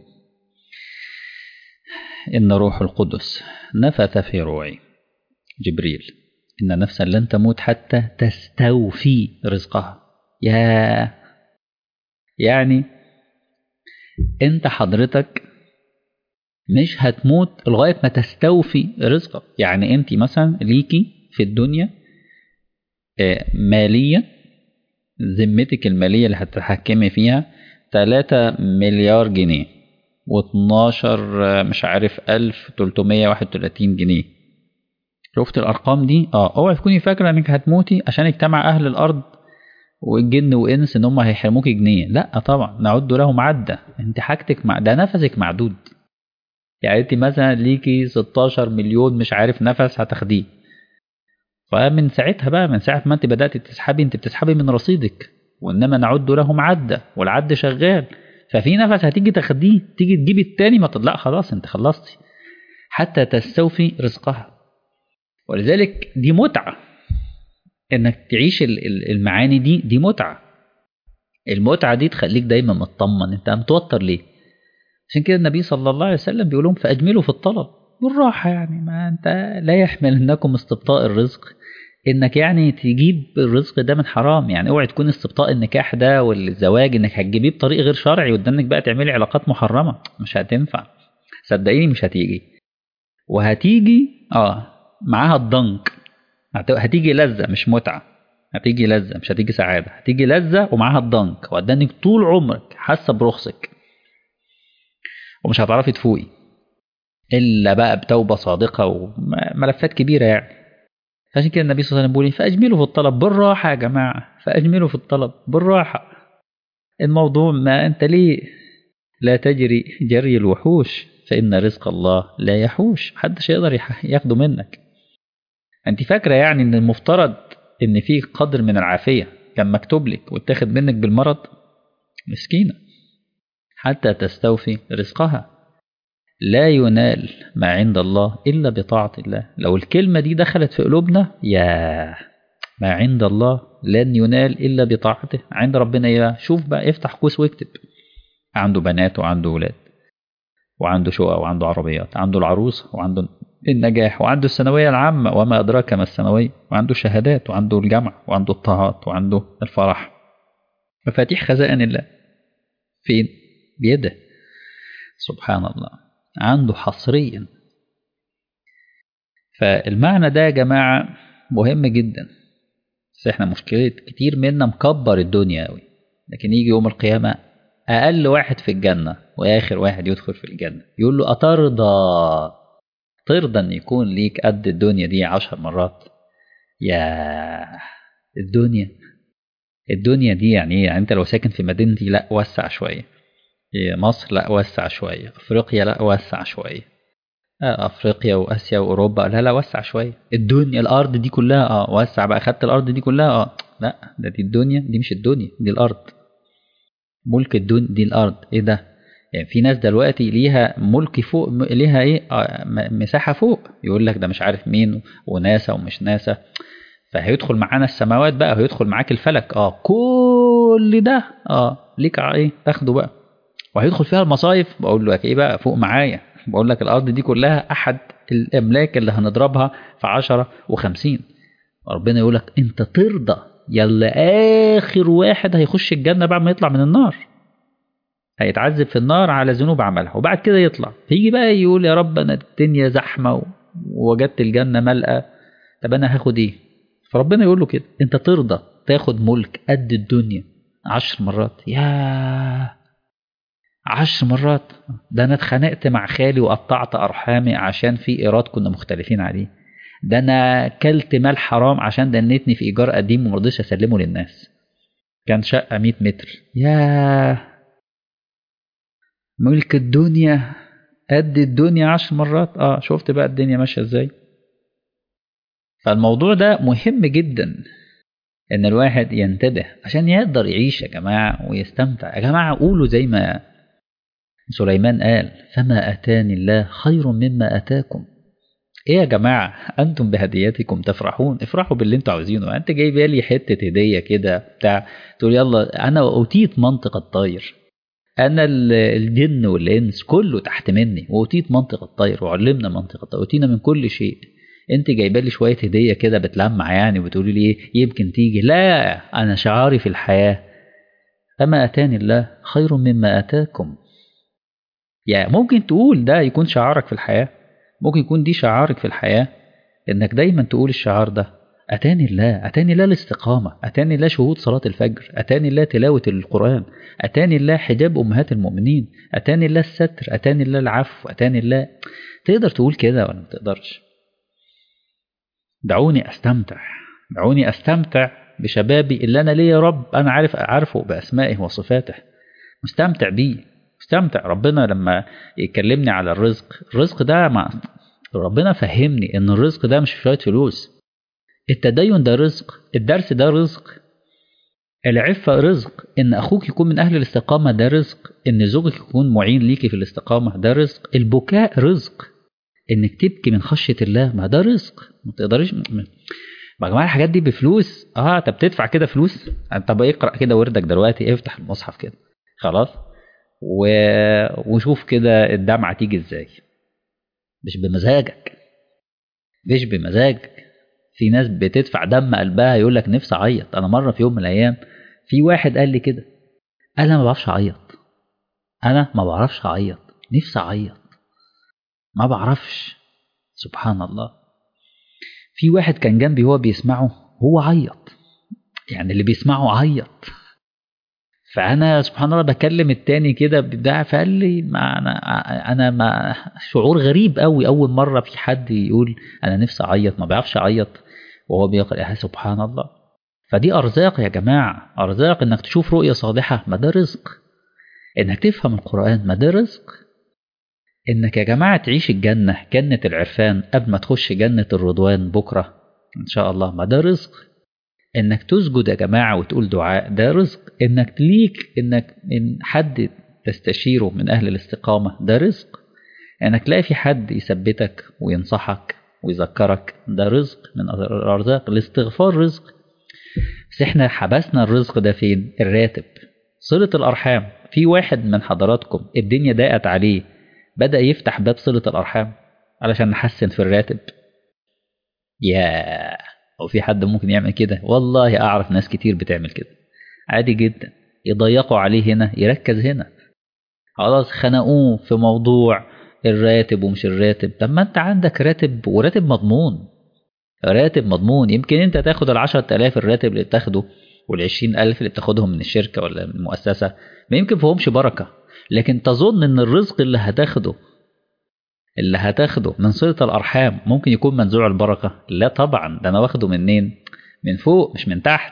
إن روح القدس نفث في روعي جبريل إن نفسا لن تموت حتى تستوفي رزقها يا يعني أنت حضرتك مش هتموت لغاية ما تستوفي رزقك يعني أنت مثلا ليكي في الدنيا مالية ذمتك المالية اللي هتتحكمي فيها 3 مليار جنيه و12 مش عارف 1331 جنيه شفت الارقام دي اه اوعي تكوني فاكره انك هتموتي عشان اجتمع اهل الارض والجن وانس ان هم هيحرموك جنيه لا طبعا نعد لهم عده انت حاجتك مع ده نفسك معدود يعني انت مثلا ليكي 16 مليون مش عارف نفس هتاخديه فمن ساعتها بقى من ساعه ما انت بدات تسحبي انت بتسحبي من رصيدك وانما نعد لهم عده والعد شغال ففي نفس هتيجي تاخديه تيجي تجيبي التاني ما لا خلاص انت خلصتي حتى تستوفي رزقها ولذلك دي متعه انك تعيش المعاني دي دي متعه المتعه دي تخليك دايما مطمن انت متوتر ليه عشان كده النبي صلى الله عليه وسلم بيقول لهم فاجملوا في الطلب بالراحه يعني ما انت لا يحمل انكم استبطاء الرزق انك يعني تجيب الرزق ده من حرام يعني اوعي تكون استبطاء النكاح ده والزواج انك هتجيبيه بطريق غير شرعي وانك بقى تعملي علاقات محرمه مش هتنفع صدقيني مش هتيجي وهتيجي اه معاها الضنك هتيجي لذة مش متعة هتيجي لذة مش هتيجي سعادة هتيجي لذة ومعاها الضنك وقدامك طول عمرك حاسة برخصك ومش هتعرفي تفوقي إلا بقى بتوبة صادقة وملفات كبيرة يعني فعشان كده النبي صلى الله عليه وسلم بيقول فأجملوا في الطلب بالراحة يا جماعة فأجملوا في الطلب بالراحة الموضوع ما أنت ليه لا تجري جري الوحوش فإن رزق الله لا يحوش محدش يقدر ياخده منك انت فاكره يعني ان المفترض ان في قدر من العافيه كان مكتوب لك واتاخد منك بالمرض مسكينه حتى تستوفي رزقها لا ينال ما عند الله الا بطاعه الله لو الكلمه دي دخلت في قلوبنا يا ما عند الله لن ينال الا بطاعته عند ربنا ايه شوف بقى افتح قوس واكتب عنده بنات وعنده ولاد وعنده شقق وعنده عربيات عنده العروس وعنده النجاح وعنده الثانوية العامة وما أدراك ما الثانوية وعنده شهادات وعنده الجامعة وعنده الطاعات وعنده الفرح مفاتيح خزائن الله فين؟ بيده سبحان الله عنده حصريا فالمعنى ده يا جماعة مهم جدا بس احنا مشكلة كتير منا مكبر الدنيا أوي لكن يجي يوم القيامة أقل واحد في الجنة وآخر واحد يدخل في الجنة يقول له أترضى ترضى ان يكون ليك قد الدنيا دي عشر مرات يا الدنيا الدنيا دي يعني ايه يعني انت لو ساكن في مدينتي لا وسع شويه مصر لا وسع شويه افريقيا لا وسع شويه افريقيا واسيا واوروبا لا لا وسع شويه الدنيا الارض دي كلها اه وسع بقى خدت الارض دي كلها اه لا ده دي الدنيا دي مش الدنيا دي الارض ملك الدنيا دي الارض ايه ده يعني في ناس دلوقتي ليها ملك فوق ليها ايه مساحه فوق يقول لك ده مش عارف مين وناسا ومش ناسا فهيدخل معانا السماوات بقى هيدخل معاك الفلك اه كل ده اه ليك ايه تاخده بقى وهيدخل فيها المصايف بقول له ايه بقى فوق معايا بقول لك الارض دي كلها احد الاملاك اللي هنضربها في عشرة وخمسين ربنا يقول لك انت ترضى يلا اخر واحد هيخش الجنه بعد ما يطلع من النار هيتعذب في النار على ذنوب عملها وبعد كده يطلع فيجي بقى يقول يا رب انا الدنيا زحمه ووجدت الجنه ملأى طب انا هاخد ايه فربنا يقول له كده انت ترضى تاخد ملك قد الدنيا عشر مرات يا عشر مرات ده انا اتخانقت مع خالي وقطعت ارحامي عشان في ايراد كنا مختلفين عليه ده انا كلت مال حرام عشان دنتني في ايجار قديم ومرضيش اسلمه للناس كان شقه 100 متر ياه ملك الدنيا قد الدنيا عشر مرات اه شفت بقى الدنيا ماشيه ازاي فالموضوع ده مهم جدا ان الواحد ينتبه عشان يقدر يعيش يا جماعه ويستمتع يا جماعه قولوا زي ما سليمان قال فما اتاني الله خير مما اتاكم ايه يا جماعه انتم بهدياتكم تفرحون افرحوا باللي انتوا عاوزينه انت جايب لي حته هديه كده بتاع تقول يلا انا اوتيت منطق الطير انا الجن والانس كله تحت مني واوتيت منطق الطير وعلمنا منطق الطير اوتينا من كل شيء انت جايبه لي شويه هديه كده بتلمع يعني وبتقولي لي ايه يمكن تيجي لا انا شعاري في الحياه فما اتاني الله خير مما اتاكم يعني ممكن تقول ده يكون شعارك في الحياه ممكن يكون دي شعارك في الحياه انك دايما تقول الشعار ده أتاني الله أتاني الله الاستقامة أتاني الله شهود صلاة الفجر أتاني الله تلاوة القرآن أتاني الله حجاب أمهات المؤمنين أتاني الله الستر أتاني الله العفو أتاني الله تقدر تقول كده ولا ما تقدرش دعوني أستمتع دعوني أستمتع بشبابي اللي انا ليه يا رب انا عارف عارفه باسمائه وصفاته مستمتع بيه مستمتع ربنا لما يكلمني على الرزق الرزق ده مع ربنا فهمني ان الرزق ده مش شويه فلوس التدين ده رزق الدرس ده رزق العفة رزق إن أخوك يكون من أهل الاستقامة ده رزق إن زوجك يكون معين ليكي في الاستقامة ده رزق البكاء رزق إنك تبكي من خشية الله ما ده رزق ما تقدريش ما يا جماعة الحاجات دي بفلوس اه طب تدفع كده فلوس طب اقرأ كده وردك دلوقتي افتح المصحف كده خلاص و... وشوف كده الدمعة تيجي ازاي مش بمزاجك مش بمزاجك في ناس بتدفع دم قلبها يقول لك نفسي اعيط انا مره في يوم من الايام في واحد قال لي كده انا ما بعرفش اعيط انا ما بعرفش اعيط نفسي اعيط ما بعرفش سبحان الله في واحد كان جنبي هو بيسمعه هو عيط يعني اللي بيسمعه عيط فانا سبحان الله بكلم التاني كده بتاع فقال لي ما انا انا ما شعور غريب قوي اول مره في حد يقول انا نفسي اعيط ما بيعرفش اعيط وهو بيقرا يا سبحان الله فدي ارزاق يا جماعه ارزاق انك تشوف رؤيه صالحه ما ده رزق انك تفهم القران ما ده رزق انك يا جماعه تعيش الجنه جنه العرفان قبل ما تخش جنه الرضوان بكره ان شاء الله ما ده رزق انك تسجد يا جماعه وتقول دعاء ده رزق انك ليك انك ان حد تستشيره من اهل الاستقامه ده رزق انك تلاقي في حد يثبتك وينصحك ويذكرك ده رزق من الارزاق الاستغفار رزق بس احنا حبسنا الرزق ده فين الراتب صله الارحام في واحد من حضراتكم الدنيا ضاقت عليه بدا يفتح باب صله الارحام علشان نحسن في الراتب ياه او في حد ممكن يعمل كده والله اعرف ناس كتير بتعمل كده عادي جدا يضيقوا عليه هنا يركز هنا خلاص خنقوه في موضوع الراتب ومش الراتب طب ما انت عندك راتب وراتب مضمون راتب مضمون يمكن انت تاخد العشرة آلاف الراتب اللي بتاخده والعشرين ألف اللي بتاخدهم من الشركة ولا من المؤسسة ما يمكن فيهمش بركة لكن تظن ان الرزق اللي هتاخده اللي هتاخده من صلة الأرحام ممكن يكون منزوع البركة لا طبعا ده أنا واخده منين من فوق مش من تحت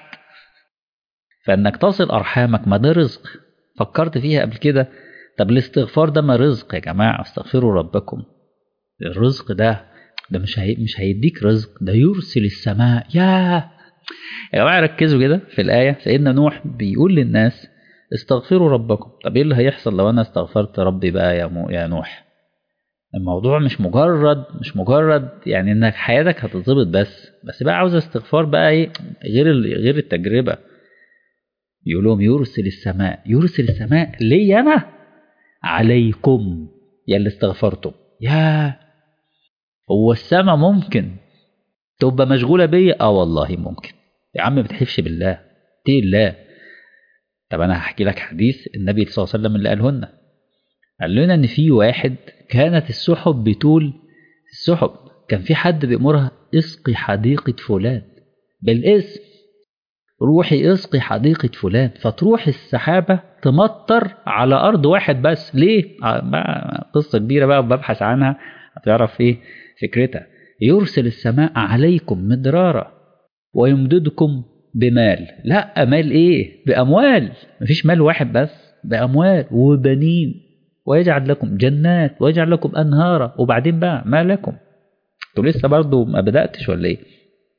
فإنك تصل أرحامك ما ده رزق فكرت فيها قبل كده طب الاستغفار ده ما رزق يا جماعة استغفروا ربكم الرزق ده ده مش هي... مش هيديك رزق ده يرسل السماء يا يا جماعة ركزوا كده في الآية سيدنا نوح بيقول للناس استغفروا ربكم طب ايه اللي هيحصل لو انا استغفرت ربي بقى يا, مو... يا نوح الموضوع مش مجرد مش مجرد يعني انك حياتك هتتظبط بس بس بقى عاوز استغفار بقى ايه غير غير التجربه يقول لهم يرسل السماء يرسل السماء ليه انا عليكم يا اللي استغفرتم يا هو السماء ممكن تبقى مشغوله بيا اه والله ممكن يا عم ما بتحلفش بالله اتقي الله طب انا هحكي لك حديث النبي صلى الله عليه وسلم اللي قالهن قال لنا ان في واحد كانت السحب بتول السحب كان في حد بيأمرها اسقي حديقة فلان بالاسم روحي اسقي حديقة فلان فتروح السحابة تمطر على أرض واحد بس ليه؟ قصة كبيرة بقى وببحث عنها هتعرف ايه فكرتها يرسل السماء عليكم مدرارا ويمددكم بمال لا مال ايه بأموال مفيش مال واحد بس بأموال وبنين ويجعل لكم جنات ويجعل لكم أنهارا وبعدين بقى ما لكم انتوا لسه برضو ما بدأتش ولا ايه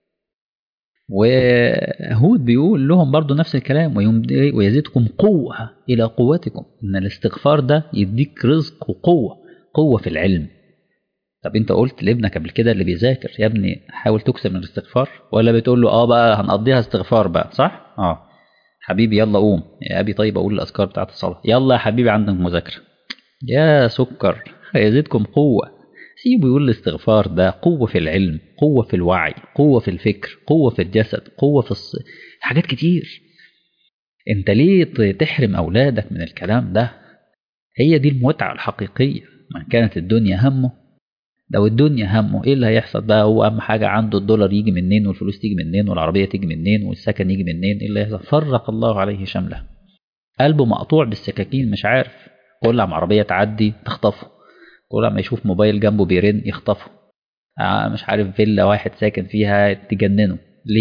وهود بيقول لهم برضو نفس الكلام ويزيدكم قوة إلى قوتكم إن الاستغفار ده يديك رزق وقوة قوة في العلم طب انت قلت لابنك قبل كده اللي بيذاكر يا ابني حاول تكسب من الاستغفار ولا بتقول له اه بقى هنقضيها استغفار بقى صح اه حبيبي يلا قوم يا ابي طيب اقول الاذكار بتاعت الصلاه يلا يا حبيبي عندك مذاكره يا سكر هيزيدكم قوه سيبه يقول الاستغفار ده قوة في العلم قوة في الوعي قوة في الفكر قوة في الجسد قوة في الص... حاجات كتير انت ليه تحرم أولادك من الكلام ده هي دي المتعة الحقيقية من كانت الدنيا همه لو الدنيا همه ايه اللي هيحصل بقى هو اهم حاجة عنده الدولار يجي منين والفلوس تيجي منين والعربية تيجي منين والسكن يجي منين ايه اللي هيحصل فرق الله عليه شمله قلبه مقطوع بالسكاكين مش عارف كل عم عربية تعدي تخطفه كل ما يشوف موبايل جنبه بيرن يخطفه آه مش عارف فيلا واحد ساكن فيها تجننه ليه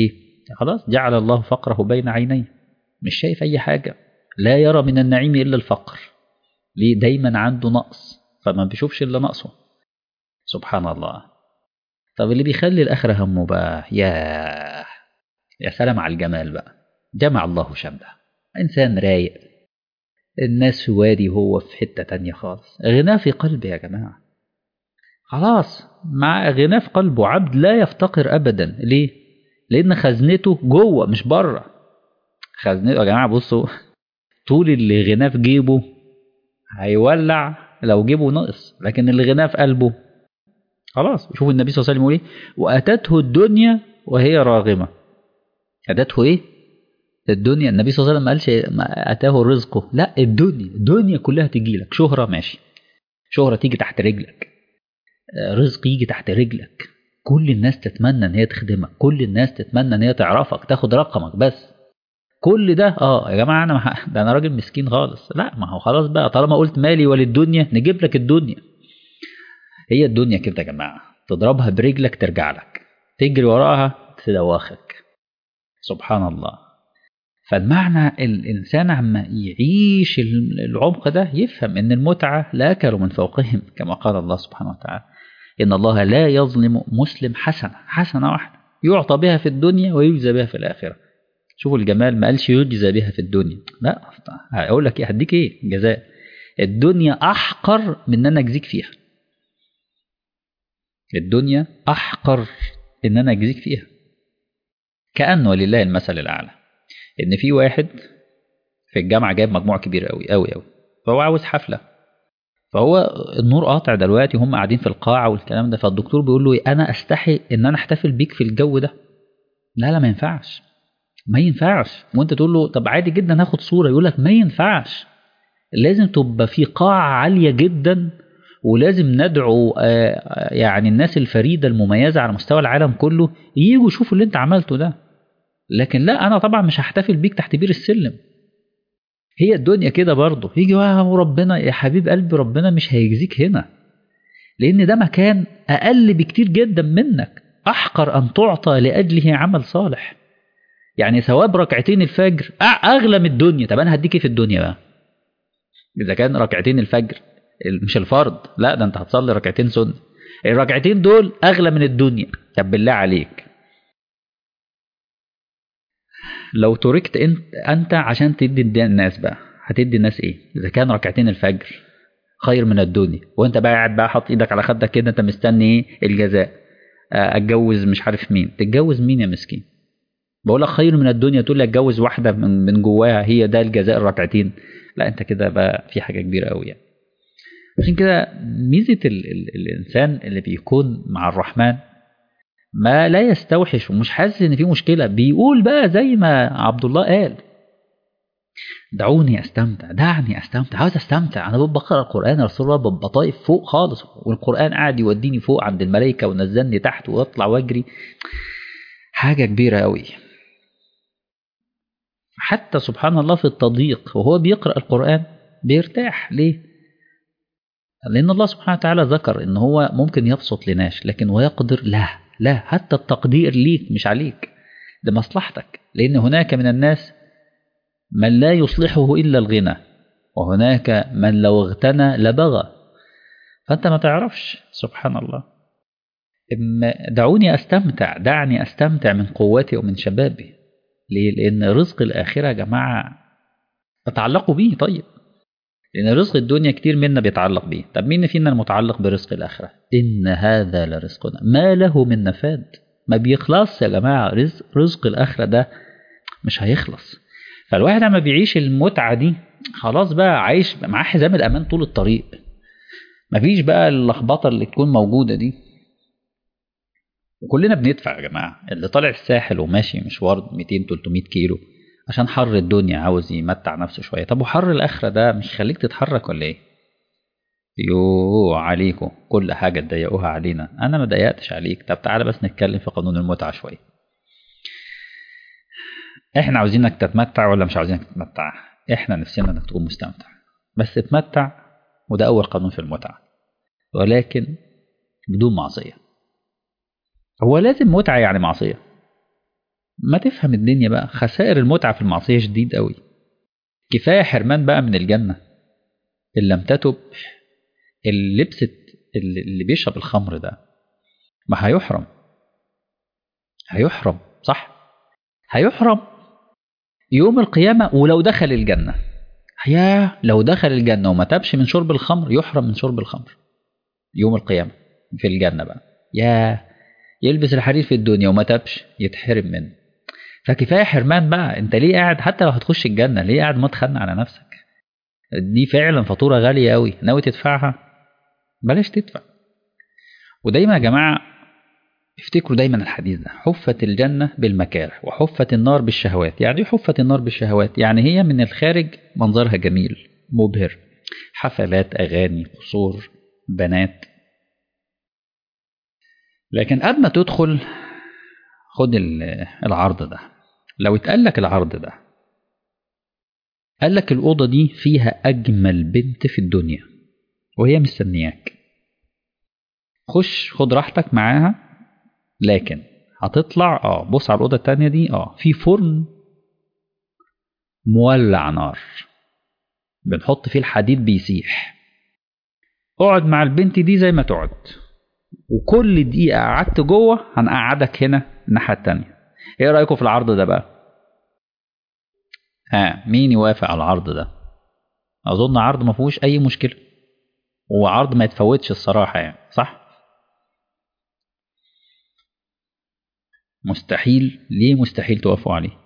خلاص جعل الله فقره بين عينيه مش شايف أي حاجة لا يرى من النعيم إلا الفقر ليه دايما عنده نقص فما بيشوفش إلا نقصه سبحان الله طب اللي بيخلي الآخرة همه بقى يا يا سلام على الجمال بقى جمع الله شمله إنسان رايق الناس في وادي وهو في حتة تانية خالص غناه في قلبه يا جماعة خلاص مع غناه في قلبه عبد لا يفتقر أبدا ليه؟ لأن خزنته جوه مش بره خزنته يا جماعة بصوا طول اللي غناه في جيبه هيولع لو جيبه نقص لكن اللي غناه في قلبه خلاص شوفوا النبي صلى الله عليه وسلم يقول ايه واتته الدنيا وهي راغمه اتته ايه الدنيا النبي صلى الله عليه وسلم ما قالش ما اتاه رزقه لا الدنيا الدنيا كلها تيجي لك شهره ماشي شهره تيجي تحت رجلك رزق يجي تحت رجلك كل الناس تتمنى ان هي تخدمك كل الناس تتمنى ان هي تعرفك تاخد رقمك بس كل ده اه يا جماعه انا ده انا راجل مسكين خالص لا ما هو خلاص بقى طالما قلت مالي وللدنيا نجيب لك الدنيا هي الدنيا كده يا جماعه تضربها برجلك ترجع لك تجري وراها تدوخك سبحان الله فالمعنى الانسان عما يعيش العمق ده يفهم ان المتعه لا اكلوا من فوقهم كما قال الله سبحانه وتعالى ان الله لا يظلم مسلم حسنه حسنه واحده يعطى بها في الدنيا ويجزى بها في الاخره شوفوا الجمال ما قالش يجزى بها في الدنيا لا هقول لك ايه هديك ايه جزاء الدنيا احقر من ان انا اجزيك فيها الدنيا احقر ان انا اجزيك فيها كانه ولله المثل الاعلى ان في واحد في الجامعه جايب مجموع كبير قوي قوي قوي فهو عاوز حفله فهو النور قاطع دلوقتي هم قاعدين في القاعه والكلام ده فالدكتور بيقول له انا استحي ان انا احتفل بيك في الجو ده لا لا ما ينفعش ما ينفعش وانت تقول له طب عادي جدا هاخد صوره يقول لك ما ينفعش لازم تبقى في قاعه عاليه جدا ولازم ندعو يعني الناس الفريده المميزه على مستوى العالم كله يجوا يشوفوا اللي انت عملته ده لكن لا انا طبعا مش هحتفل بيك تحت بير السلم هي الدنيا كده برضه يجي ربنا يا حبيب قلبي ربنا مش هيجزيك هنا لان ده مكان اقل بكتير جدا منك احقر ان تعطى لاجله عمل صالح يعني ثواب ركعتين الفجر اغلى من الدنيا طب انا هديك ايه في الدنيا بقى اذا كان ركعتين الفجر مش الفرض لا ده انت هتصلي ركعتين سنه الركعتين دول اغلى من الدنيا طب بالله عليك لو تركت انت انت عشان تدي الناس بقى هتدي الناس ايه اذا كان ركعتين الفجر خير من الدنيا وانت بقى قاعد بقى حاطط ايدك على خدك كده انت مستني ايه الجزاء اتجوز مش عارف مين تتجوز مين يا مسكين بقول لك خير من الدنيا تقول لي اتجوز واحده من من جواها هي ده الجزاء الركعتين لا انت كده بقى في حاجه كبيره قوي يعني عشان كده ميزه ال ال الانسان اللي بيكون مع الرحمن ما لا يستوحش ومش حاسس ان في مشكله بيقول بقى زي ما عبد الله قال دعوني استمتع دعني استمتع عاوز استمتع انا بقرا القران رسول الله ببقى طايف فوق خالص والقران قاعد يوديني فوق عند الملائكه ونزلني تحت واطلع واجري حاجه كبيره قوي حتى سبحان الله في التضييق وهو بيقرأ القرآن بيرتاح ليه؟ لأن الله سبحانه وتعالى ذكر إن هو ممكن يبسط لناس لكن ويقدر لا لا حتى التقدير ليك مش عليك لمصلحتك لأن هناك من الناس من لا يصلحه إلا الغنى وهناك من لو اغتنى لبغى فأنت ما تعرفش سبحان الله دعوني أستمتع دعني أستمتع من قوتي ومن شبابي ليه؟ لأن رزق الآخرة يا جماعة اتعلقوا بيه طيب لأن رزق الدنيا كتير منا بيتعلق بيه طب مين فينا المتعلق برزق الآخرة إن هذا لرزقنا ما له من نفاد ما بيخلص يا جماعة رزق, رزق الآخرة ده مش هيخلص فالواحد لما بيعيش المتعة دي خلاص بقى عايش معاه حزام الأمان طول الطريق مفيش بقى اللخبطة اللي تكون موجودة دي وكلنا بندفع يا جماعة اللي طالع الساحل وماشي مشوار 200 300 كيلو عشان حر الدنيا عاوز يمتع نفسه شوية طب وحر الآخرة ده مش خليك تتحرك ولا إيه؟ يو عليكم كل حاجة تضيقوها علينا أنا ما ضيقتش عليك طب تعالى بس نتكلم في قانون المتعة شوية إحنا عاوزينك تتمتع ولا مش عاوزينك تتمتع؟ إحنا نفسنا إنك تكون مستمتع بس تتمتع وده أول قانون في المتعة ولكن بدون معصية هو لازم متعة يعني معصية ما تفهم الدنيا بقى خسائر المتعة في المعصية شديد قوي كفاية حرمان بقى من الجنة إن لم تتب اللبس اللي بيشرب الخمر ده ما هيحرم هيحرم صح هيحرم يوم القيامة ولو دخل الجنة يا لو دخل الجنة وما تبش من شرب الخمر يحرم من شرب الخمر يوم القيامة في الجنة بقى يا يلبس الحرير في الدنيا وما تبش يتحرم منه فكفاية حرمان بقى انت ليه قاعد حتى لو هتخش الجنة ليه قاعد متخن على نفسك دي فعلا فاتورة غالية قوي ناوي تدفعها بلاش تدفع ودايما يا جماعة افتكروا دايما الحديث ده حفت الجنة بالمكاره وحفت النار بالشهوات يعني ايه حفت النار بالشهوات يعني هي من الخارج منظرها جميل مبهر حفلات أغاني قصور بنات لكن قبل ما تدخل خد العرض ده لو اتقال لك العرض ده قال لك الأوضة دي فيها أجمل بنت في الدنيا وهي مستنياك خش خد راحتك معاها لكن هتطلع اه بص على الأوضة التانية دي اه في فرن مولع نار بنحط فيه الحديد بيسيح اقعد مع البنت دي زي ما تقعد وكل دقيقة قعدت جوه هنقعدك هنا الناحية التانية ايه رأيكم في العرض ده بقى ها مين يوافق على العرض ده اظن عرض ما فيهوش اي مشكلة وعرض ما يتفوتش الصراحة يعني صح مستحيل ليه مستحيل توافقوا عليه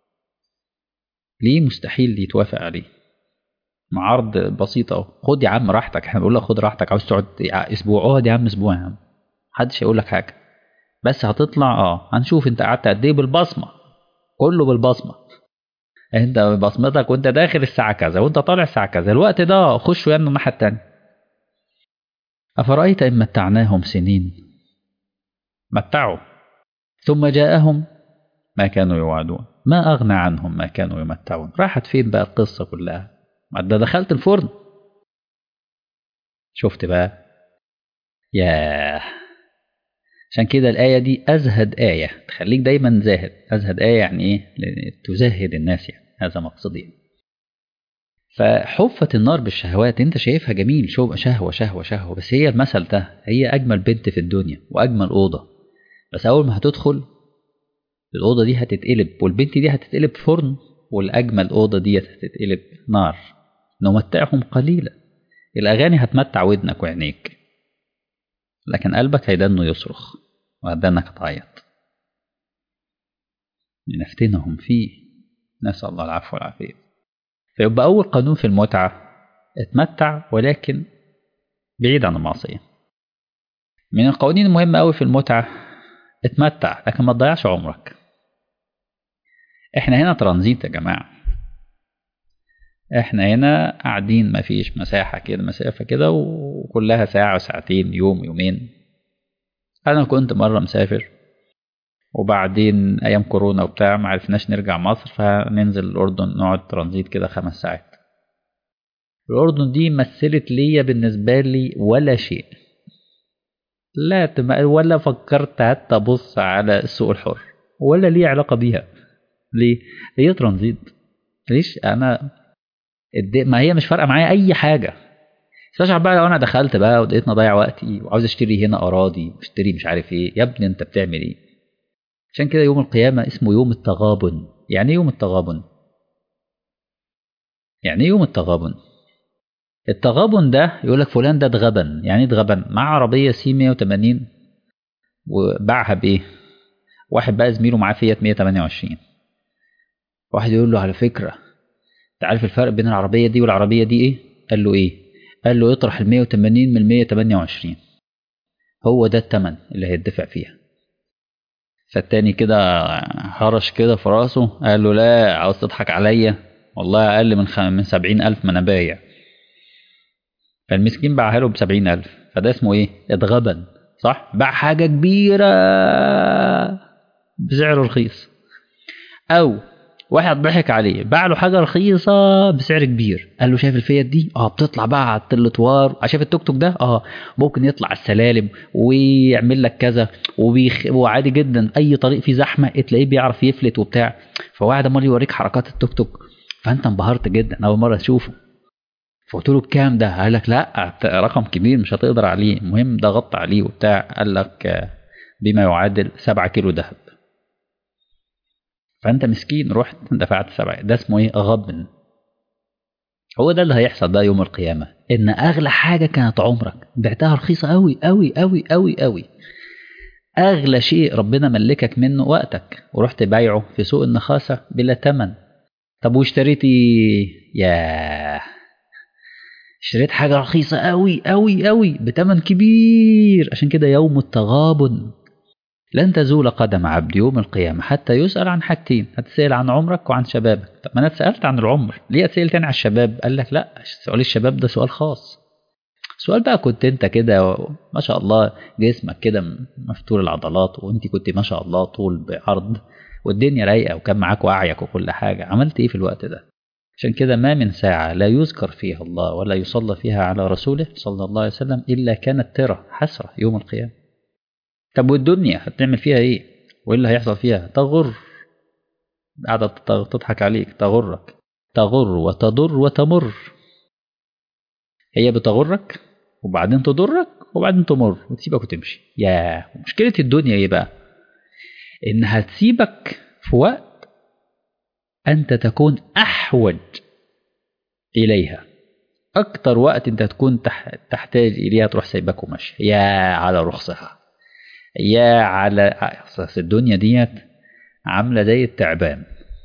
ليه مستحيل يتوافق عليه مع عرض بسيط اهو خد يا عم راحتك احنا بنقول لك خد راحتك عاوز تقعد اسبوع اقعد يا عم اسبوع يا عم محدش هيقول لك حاجه بس هتطلع اه هنشوف انت قعدت قد ايه بالبصمه كله بالبصمه انت بصمتك وانت داخل الساعه كذا وانت طالع الساعه كذا الوقت ده خشوا يعني الناحيه التانيه افرايت ان متعناهم سنين متعوا ثم جاءهم ما كانوا يوعدون ما اغنى عنهم ما كانوا يمتعون راحت فين بقى القصه كلها ده دخلت الفرن شفت بقى ياه عشان كده الآية دي أزهد آية تخليك دايما زاهد أزهد آية يعني إيه تزهد الناس يعني هذا مقصدي فحفت النار بالشهوات انت شايفها جميل شو شهوة شهوة شهوة بس هي المثل ده هي أجمل بنت في الدنيا وأجمل أوضة بس أول ما هتدخل الأوضة دي هتتقلب والبنت دي هتتقلب فرن والأجمل أوضة دي هتتقلب نار نمتعهم قليلا الأغاني هتمتع ودنك وعينيك لكن قلبك هيدنه يصرخ وهدنك تعيط لنفتنهم فيه نسأل الله العفو والعافية فيبقى أول قانون في المتعة اتمتع ولكن بعيد عن المعصية من القوانين المهمة أوي في المتعة اتمتع لكن ما تضيعش عمرك احنا هنا ترانزيت يا جماعة احنا هنا قاعدين مفيش مساحة كده مسافة كده وكلها ساعة ساعتين يوم يومين انا كنت مرة مسافر وبعدين ايام كورونا وبتاع معرفناش نرجع مصر فننزل الاردن نقعد ترانزيت كده خمس ساعات الاردن دي مثلت ليا بالنسبة لي ولا شيء لا تم... ولا فكرت حتى ابص على السوق الحر ولا ليه علاقة بيها ليه هي ترانزيت ليش انا الد... ما هي مش فارقه معايا اي حاجه استشعر بقى لو انا دخلت بقى ولقيتني اضيع وقتي وعاوز اشتري هنا اراضي واشتري مش عارف ايه يا ابني انت بتعمل ايه عشان كده يوم القيامه اسمه يوم التغابن يعني ايه يوم التغابن يعني ايه يوم التغابن التغابن ده يقول لك فلان ده اتغبن يعني ايه اتغبن مع عربيه سي 180 وباعها بايه واحد بقى زميله معاه فيات 128 واحد يقول له على فكره انت عارف الفرق بين العربيه دي والعربيه دي ايه قال له ايه قال له اطرح ال 180 من ال 128 هو ده التمن اللي هيدفع فيها فالتاني كده هرش كده في راسه قال له لا عاوز تضحك عليا والله اقل من خ... من سبعين الف ما انا بايع فالمسكين باعها له بسبعين الف فده اسمه ايه اتغبن صح باع حاجه كبيره بسعر رخيص او واحد ضحك عليه باع له حاجه رخيصه بسعر كبير قال له شايف الفيت دي اه بتطلع بقى على التلتوار شايف التوك توك ده اه ممكن يطلع السلالم ويعمل لك كذا وبيخ... وعادي جدا اي طريق فيه زحمه تلاقيه بيعرف يفلت وبتاع فواحد امال يوريك حركات التوك توك فانت انبهرت جدا اول مره تشوفه فقلت له بكام ده؟ قال لك لا رقم كبير مش هتقدر عليه المهم ضغطت عليه وبتاع قال لك بما يعادل 7 كيلو ذهب فانت مسكين رحت دفعت سبعة ده اسمه ايه غبن هو ده اللي هيحصل بقى يوم القيامة ان اغلى حاجة كانت عمرك بعتها رخيصة قوي قوي قوي قوي قوي اغلى شيء ربنا ملكك منه وقتك ورحت بايعه في سوق النخاسة بلا تمن طب واشتريتي ياه اشتريت حاجة رخيصة قوي قوي قوي بتمن كبير عشان كده يوم التغابن لن تزول قدم عبد يوم القيامة حتى يسأل عن حاجتين هتسأل عن عمرك وعن شبابك طب ما أنا اتسألت عن العمر ليه أتسأل تاني عن الشباب قال لك لا سؤال الشباب ده سؤال خاص سؤال بقى كنت انت كده ما شاء الله جسمك كده مفتول العضلات وانت كنت ما شاء الله طول بعرض والدنيا رايقه وكان معاك وعيك وكل حاجه عملت ايه في الوقت ده عشان كده ما من ساعة لا يذكر فيها الله ولا يصلى فيها على رسوله صلى الله عليه وسلم إلا كانت ترى حسرة يوم القيامة طب والدنيا هتعمل فيها ايه وايه اللي هيحصل فيها تغر قاعدة تضحك عليك تغرك تغر وتضر وتمر هي بتغرك وبعدين تضرك وبعدين تمر وتسيبك وتمشي يا مشكلة الدنيا ايه بقى انها تسيبك في وقت انت تكون احوج اليها اكتر وقت انت تكون تحتاج اليها تروح سايبك وماشي يا على رخصها يا على أساس الدنيا ديت عاملة زي التعبان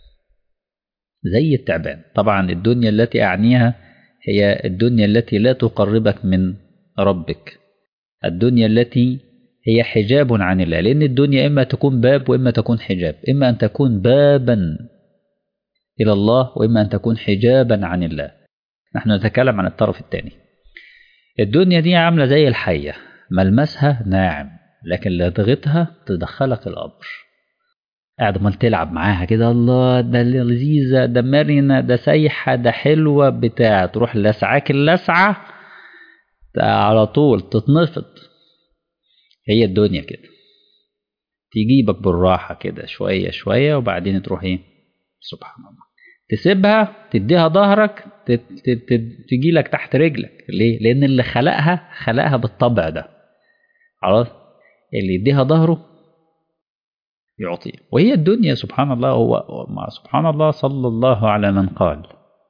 زي التعبان طبعا الدنيا التي أعنيها هي الدنيا التي لا تقربك من ربك الدنيا التي هي حجاب عن الله لأن الدنيا إما تكون باب وإما تكون حجاب إما أن تكون بابا إلى الله وإما أن تكون حجابا عن الله نحن نتكلم عن الطرف الثاني الدنيا دي عاملة زي الحية ملمسها ناعم لكن لدغتها تدخلك القبر قاعد امال تلعب معاها كده الله ده لذيذه ده مرنه ده سايحه ده حلوه بتاع تروح لسعاك اللسعه على طول تتنفض هي الدنيا كده تجيبك بالراحة كده شوية شوية وبعدين تروح ايه سبحان الله تسيبها تديها ظهرك تجي لك تحت رجلك ليه؟ لأن اللي خلقها خلقها بالطبع ده خلاص اللي يديها ظهره يعطيه وهي الدنيا سبحان الله هو سبحان الله صلى الله على من قال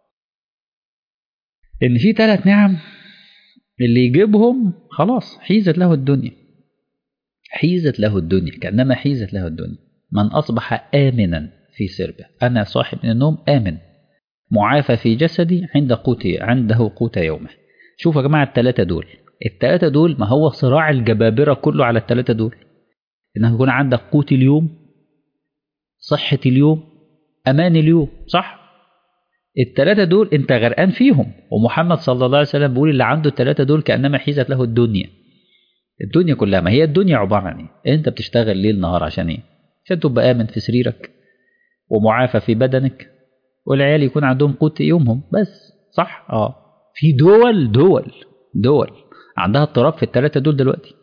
ان في ثلاث نعم اللي يجيبهم خلاص حيزت له الدنيا حيزت له الدنيا كانما حيزت له الدنيا من اصبح امنا في سربه انا صاحب من النوم امن معافى في جسدي عند قوتي عنده قوت يومه شوفوا يا جماعه الثلاثه دول الثلاثه دول ما هو صراع الجبابره كله على الثلاثه دول انه يكون عندك قوت اليوم صحة اليوم أمان اليوم صح التلاتة دول أنت غرقان فيهم ومحمد صلى الله عليه وسلم بيقول اللي عنده التلاتة دول كأنما حيزت له الدنيا الدنيا كلها ما هي الدنيا عبارة عن إيه أنت بتشتغل ليل نهار عشان إيه عشان تبقى آمن في سريرك ومعافى في بدنك والعيال يكون عندهم قوت يومهم بس صح اه في دول دول دول عندها اضطراب في التلاتة دول دلوقتي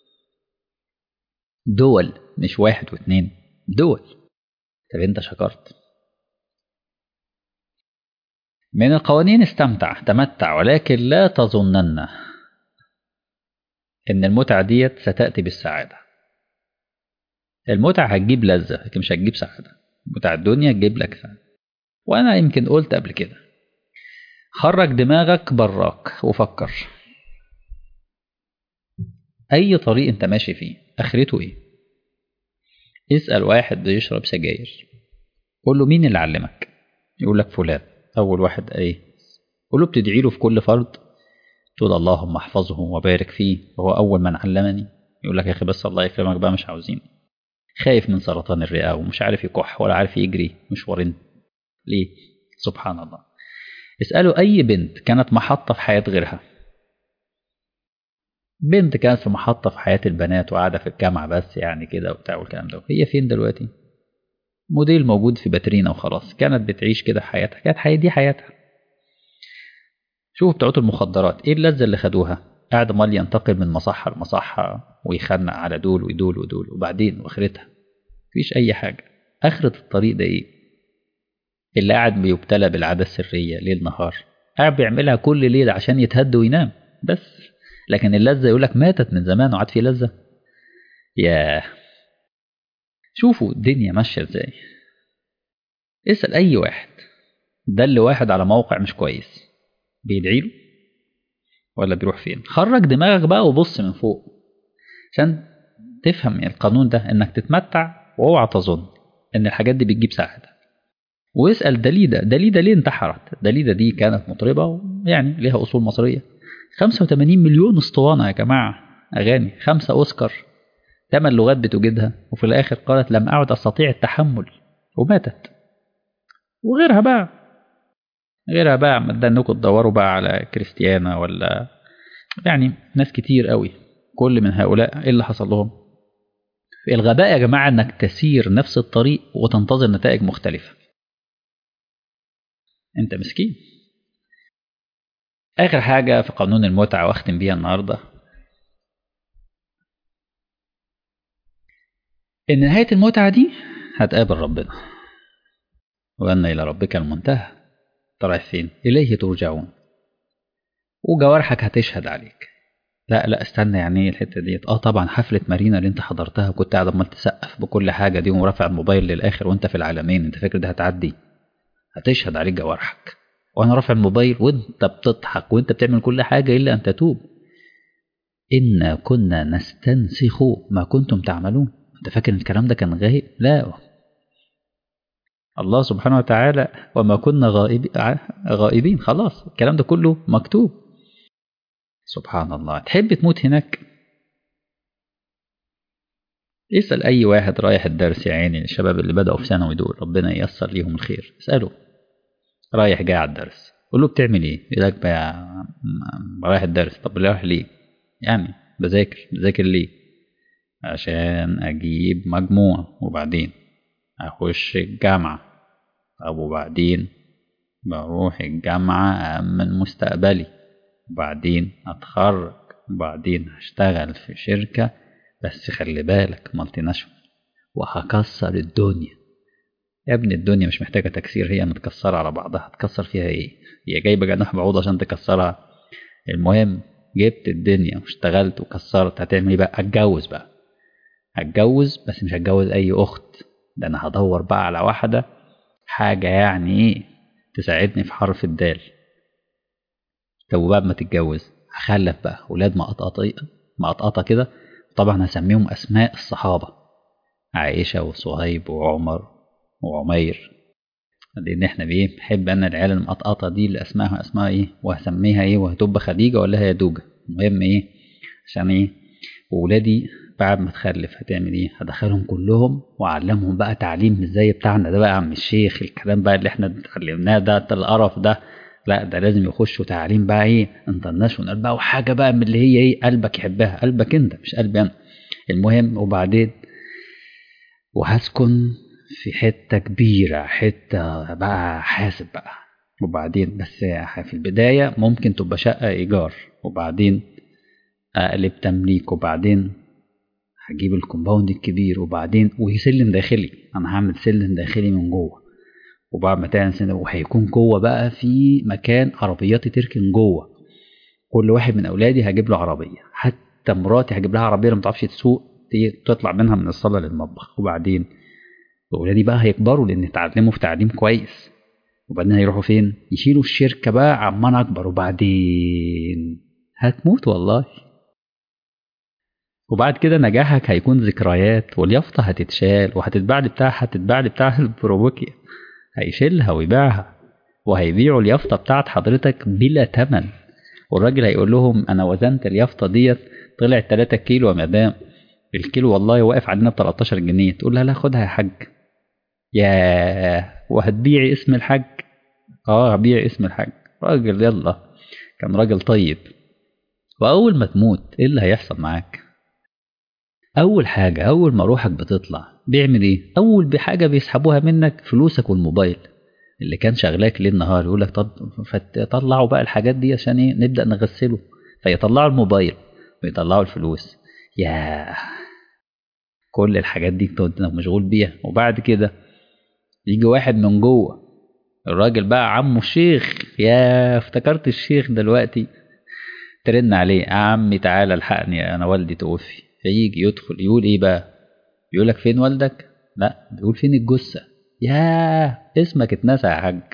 دول مش واحد واثنين دول طب انت شكرت من القوانين استمتع تمتع ولكن لا تظنن ان المتعة ديت ستأتي بالسعادة المتعة هتجيب لذة لكن مش هتجيب سعادة متع الدنيا تجيب لك سعادة وانا يمكن قلت قبل كده خرج دماغك براك وفكر اي طريق انت ماشي فيه اخرته ايه اسأل واحد بيشرب سجاير قول له مين اللي علمك يقول لك فلان أول واحد إيه قول له بتدعي له في كل فرض تقول اللهم احفظه وبارك فيه وهو أول من علمني يقول لك يا أخي بس الله يكرمك بقى مش عاوزين خايف من سرطان الرئة ومش عارف يكح ولا عارف يجري مشوارين ليه سبحان الله اسألوا أي بنت كانت محطة في حياة غيرها بنت كانت في محطة في حياة البنات وقاعدة في الجامعة بس يعني كده وبتاع والكلام ده هي فين دلوقتي؟ موديل موجود في باترينا وخلاص كانت بتعيش كده حياتها كانت حياة دي حياتها شوف بتوع المخدرات ايه اللذة اللي خدوها قاعد امال ينتقل من مصحة لمصحة ويخنق على دول ودول ودول وبعدين واخرتها مفيش اي حاجة اخرة الطريق ده ايه اللي قاعد بيبتلى بالعادة السرية ليل نهار قاعد بيعملها كل ليلة عشان يتهد وينام بس لكن اللذة يقولك ماتت من زمان وعاد في لذة ياه شوفوا الدنيا ماشية ازاي اسأل أي واحد دل واحد على موقع مش كويس بيدعي له ولا بيروح فين خرج دماغك بقى وبص من فوق عشان تفهم القانون ده انك تتمتع واوعى تظن ان الحاجات دي بتجيب سعادة واسأل دليدة دليدة ليه انتحرت دليدة دي كانت مطربة يعني ليها أصول مصرية 85 مليون اسطوانة يا جماعة أغاني خمسة أوسكار ثمان لغات بتوجدها وفي الآخر قالت لم أعد أستطيع التحمل وماتت وغيرها بقى غيرها بقى عمال انكم تدوروا بقى على كريستيانا ولا يعني ناس كتير قوي كل من هؤلاء ايه اللي حصل لهم الغباء يا جماعة انك تسير نفس الطريق وتنتظر نتائج مختلفة انت مسكين اخر حاجة في قانون المتعة واختم بيها النهاردة ان نهاية المتعة دي هتقابل ربنا وأن إلى ربك المنتهى رايح فين إليه ترجعون وجوارحك هتشهد عليك لا لا استنى يعني ايه الحته ديت اه طبعا حفله مارينا اللي انت حضرتها كنت قاعد عمال تسقف بكل حاجه دي ورافع الموبايل للاخر وانت في العالمين انت فاكر ده هتعدي هتشهد عليك جوارحك وانا رافع الموبايل وانت بتضحك وانت بتعمل كل حاجه الا ان تتوب انا كنا نستنسخ ما كنتم تعملون انت فاكر ان الكلام ده كان غايب لا الله سبحانه وتعالى وما كنا غائب غائبين خلاص الكلام ده كله مكتوب سبحان الله تحب تموت هناك اسأل أي واحد رايح الدرس يا عيني الشباب اللي بدأوا في ثانوي دول ربنا ييسر ليهم الخير اسأله رايح جاي على الدرس قول له بتعمل ايه يقول لك رايح الدرس طب رايح ليه يعني بذاكر بذاكر ليه عشان أجيب مجموع وبعدين أخش الجامعة طب وبعدين بروح الجامعة أأمن مستقبلي وبعدين أتخرج وبعدين هشتغل في شركة بس خلي بالك مالتي ناشونال وهكسر الدنيا يا ابني الدنيا مش محتاجة تكسير هي متكسرة على بعضها تكسر فيها ايه هي جايبة جناح بعوض عشان تكسرها المهم جبت الدنيا واشتغلت وكسرت هتعمل ايه بقى اتجوز بقى هتجوز بس مش هتجوز اي اخت ده انا هدور بقى على واحدة حاجة يعني ايه تساعدني في حرف الدال طب وبعد ما تتجوز هخلف بقى ولاد مقطقطة مقطقطة كده طبعا هسميهم اسماء الصحابة عائشة وصهيب وعمر وعمير لان احنا بايه بحب انا العيال المقطقطة دي اللي اسمائها اسمها ايه وهسميها ايه وهتبقى خديجة ولا هي دوجة المهم ايه عشان ايه وولادي بعد ما تخلف هتعمل ايه هدخلهم كلهم واعلمهم بقى تعليم مش زي بتاعنا ده بقى يا عم الشيخ الكلام بقى اللي احنا اتعلمناه ده القرف ده لا ده لازم يخشوا تعليم بقى ايه انترناشونال بقى وحاجه بقى من اللي هي ايه قلبك يحبها قلبك انت مش قلبي انا المهم وبعدين وهسكن في حته كبيره حته بقى حاسب بقى وبعدين بس في البدايه ممكن تبقى شقه ايجار وبعدين اقلب تمليك وبعدين هجيب الكومباوند الكبير وبعدين وسلم داخلي انا هعمل سلم داخلي من جوه وبعد ما تعمل سلم وهيكون جوه بقى في مكان عربياتي تركن جوه كل واحد من اولادي هجيب له عربيه حتى مراتي هجيب لها عربيه ما تعرفش تسوق تطلع منها من الصاله للمطبخ وبعدين اولادي بقى هيكبروا لان اتعلموا في تعليم كويس وبعدين هيروحوا فين يشيلوا الشركه بقى عمان اكبر وبعدين هتموت والله وبعد كده نجاحك هيكون ذكريات واليافطة هتتشال وهتتباع لي بتاعها هتتباع لي بتاع البروبوكيا هيشيلها ويبيعها وهيبيعوا اليافطة بتاعت حضرتك بلا تمن والراجل هيقول لهم أنا وزنت اليافطة ديت طلعت 3 كيلو يا مدام الكيلو والله واقف عندنا ب 13 جنيه تقول لها لا خدها يا حاج يا وهتبيعي اسم الحاج اه هبيع اسم الحاج راجل يلا كان راجل طيب واول ما تموت ايه اللي هيحصل معاك اول حاجه اول ما روحك بتطلع بيعمل ايه اول بحاجه بيسحبوها منك فلوسك والموبايل اللي كان شغلاك ليل نهار يقول لك طلعوا بقى الحاجات دي عشان ايه نبدا نغسله فيطلعوا الموبايل ويطلعوا الفلوس يا كل الحاجات دي كنت مشغول بيها وبعد كده يجي واحد من جوه الراجل بقى عمه الشيخ يا افتكرت الشيخ دلوقتي ترن عليه يا عمي تعالى الحقني انا والدي توفي فيجي يدخل يقول ايه بقى يقول لك فين والدك لا بيقول فين الجثه يا اسمك اتنسى يا حاج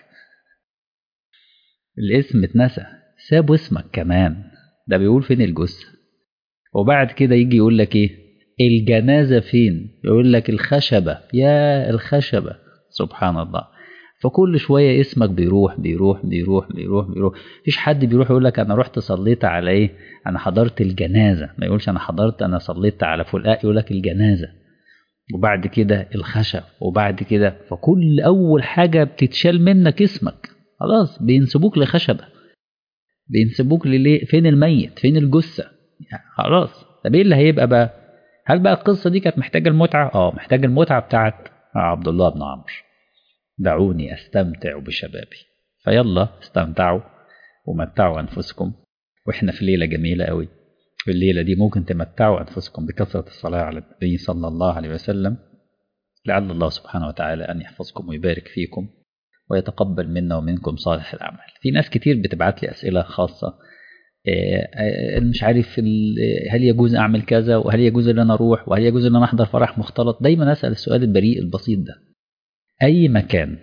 الاسم اتنسى سابوا اسمك كمان ده بيقول فين الجثه وبعد كده يجي يقول لك ايه الجنازه فين يقول لك الخشبه يا الخشبه سبحان الله فكل شويه اسمك بيروح بيروح بيروح بيروح بيروح مفيش حد بيروح يقول لك انا رحت صليت على ايه انا حضرت الجنازه ما يقولش انا حضرت انا صليت على فلان يقول لك الجنازه وبعد كده الخشب وبعد كده فكل اول حاجه بتتشال منك اسمك خلاص بينسبوك لخشبه بينسبوك لليه فين الميت فين الجثه يعني خلاص طب ايه اللي هيبقى بقى هل بقى القصه دي كانت محتاجه المتعه اه محتاجه المتعه بتاعت عبد الله بن عمرو دعوني استمتع بشبابي فيلا استمتعوا ومتعوا انفسكم واحنا في ليله جميله قوي في الليله دي ممكن تمتعوا انفسكم بكثره الصلاه على النبي صلى الله عليه وسلم لعل الله سبحانه وتعالى ان يحفظكم ويبارك فيكم ويتقبل منا ومنكم صالح الاعمال في ناس كتير بتبعت لي اسئله خاصه مش عارف هل يجوز اعمل كذا وهل يجوز ان انا اروح وهل يجوز ان انا احضر فرح مختلط دايما اسال السؤال البريء البسيط ده اي مكان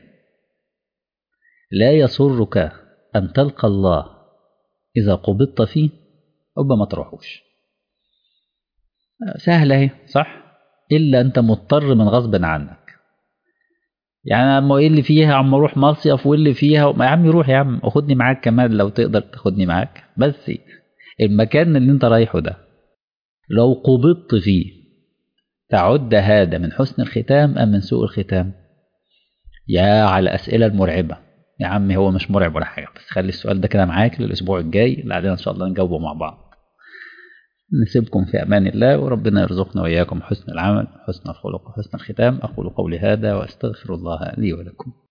لا يسرك ان تلقى الله اذا قبضت فيه ربما ما تروحوش سهله اهي صح الا انت مضطر من غصب عنك يعني اما ايه اللي فيها عم اروح مصيف واللي فيها ما يا عم روح يا عم وخدني معاك كمان لو تقدر تاخدني معاك بس المكان اللي انت رايحه ده لو قبضت فيه تعد هذا من حسن الختام ام من سوء الختام يا على الاسئله المرعبه يا عم هو مش مرعب ولا حاجه بس خلي السؤال ده كده معاك للاسبوع الجاي بعدين ان شاء الله نجاوبه مع بعض نسيبكم في امان الله وربنا يرزقنا واياكم حسن العمل حسن الخلق وحسن الختام اقول قولي هذا واستغفر الله لي ولكم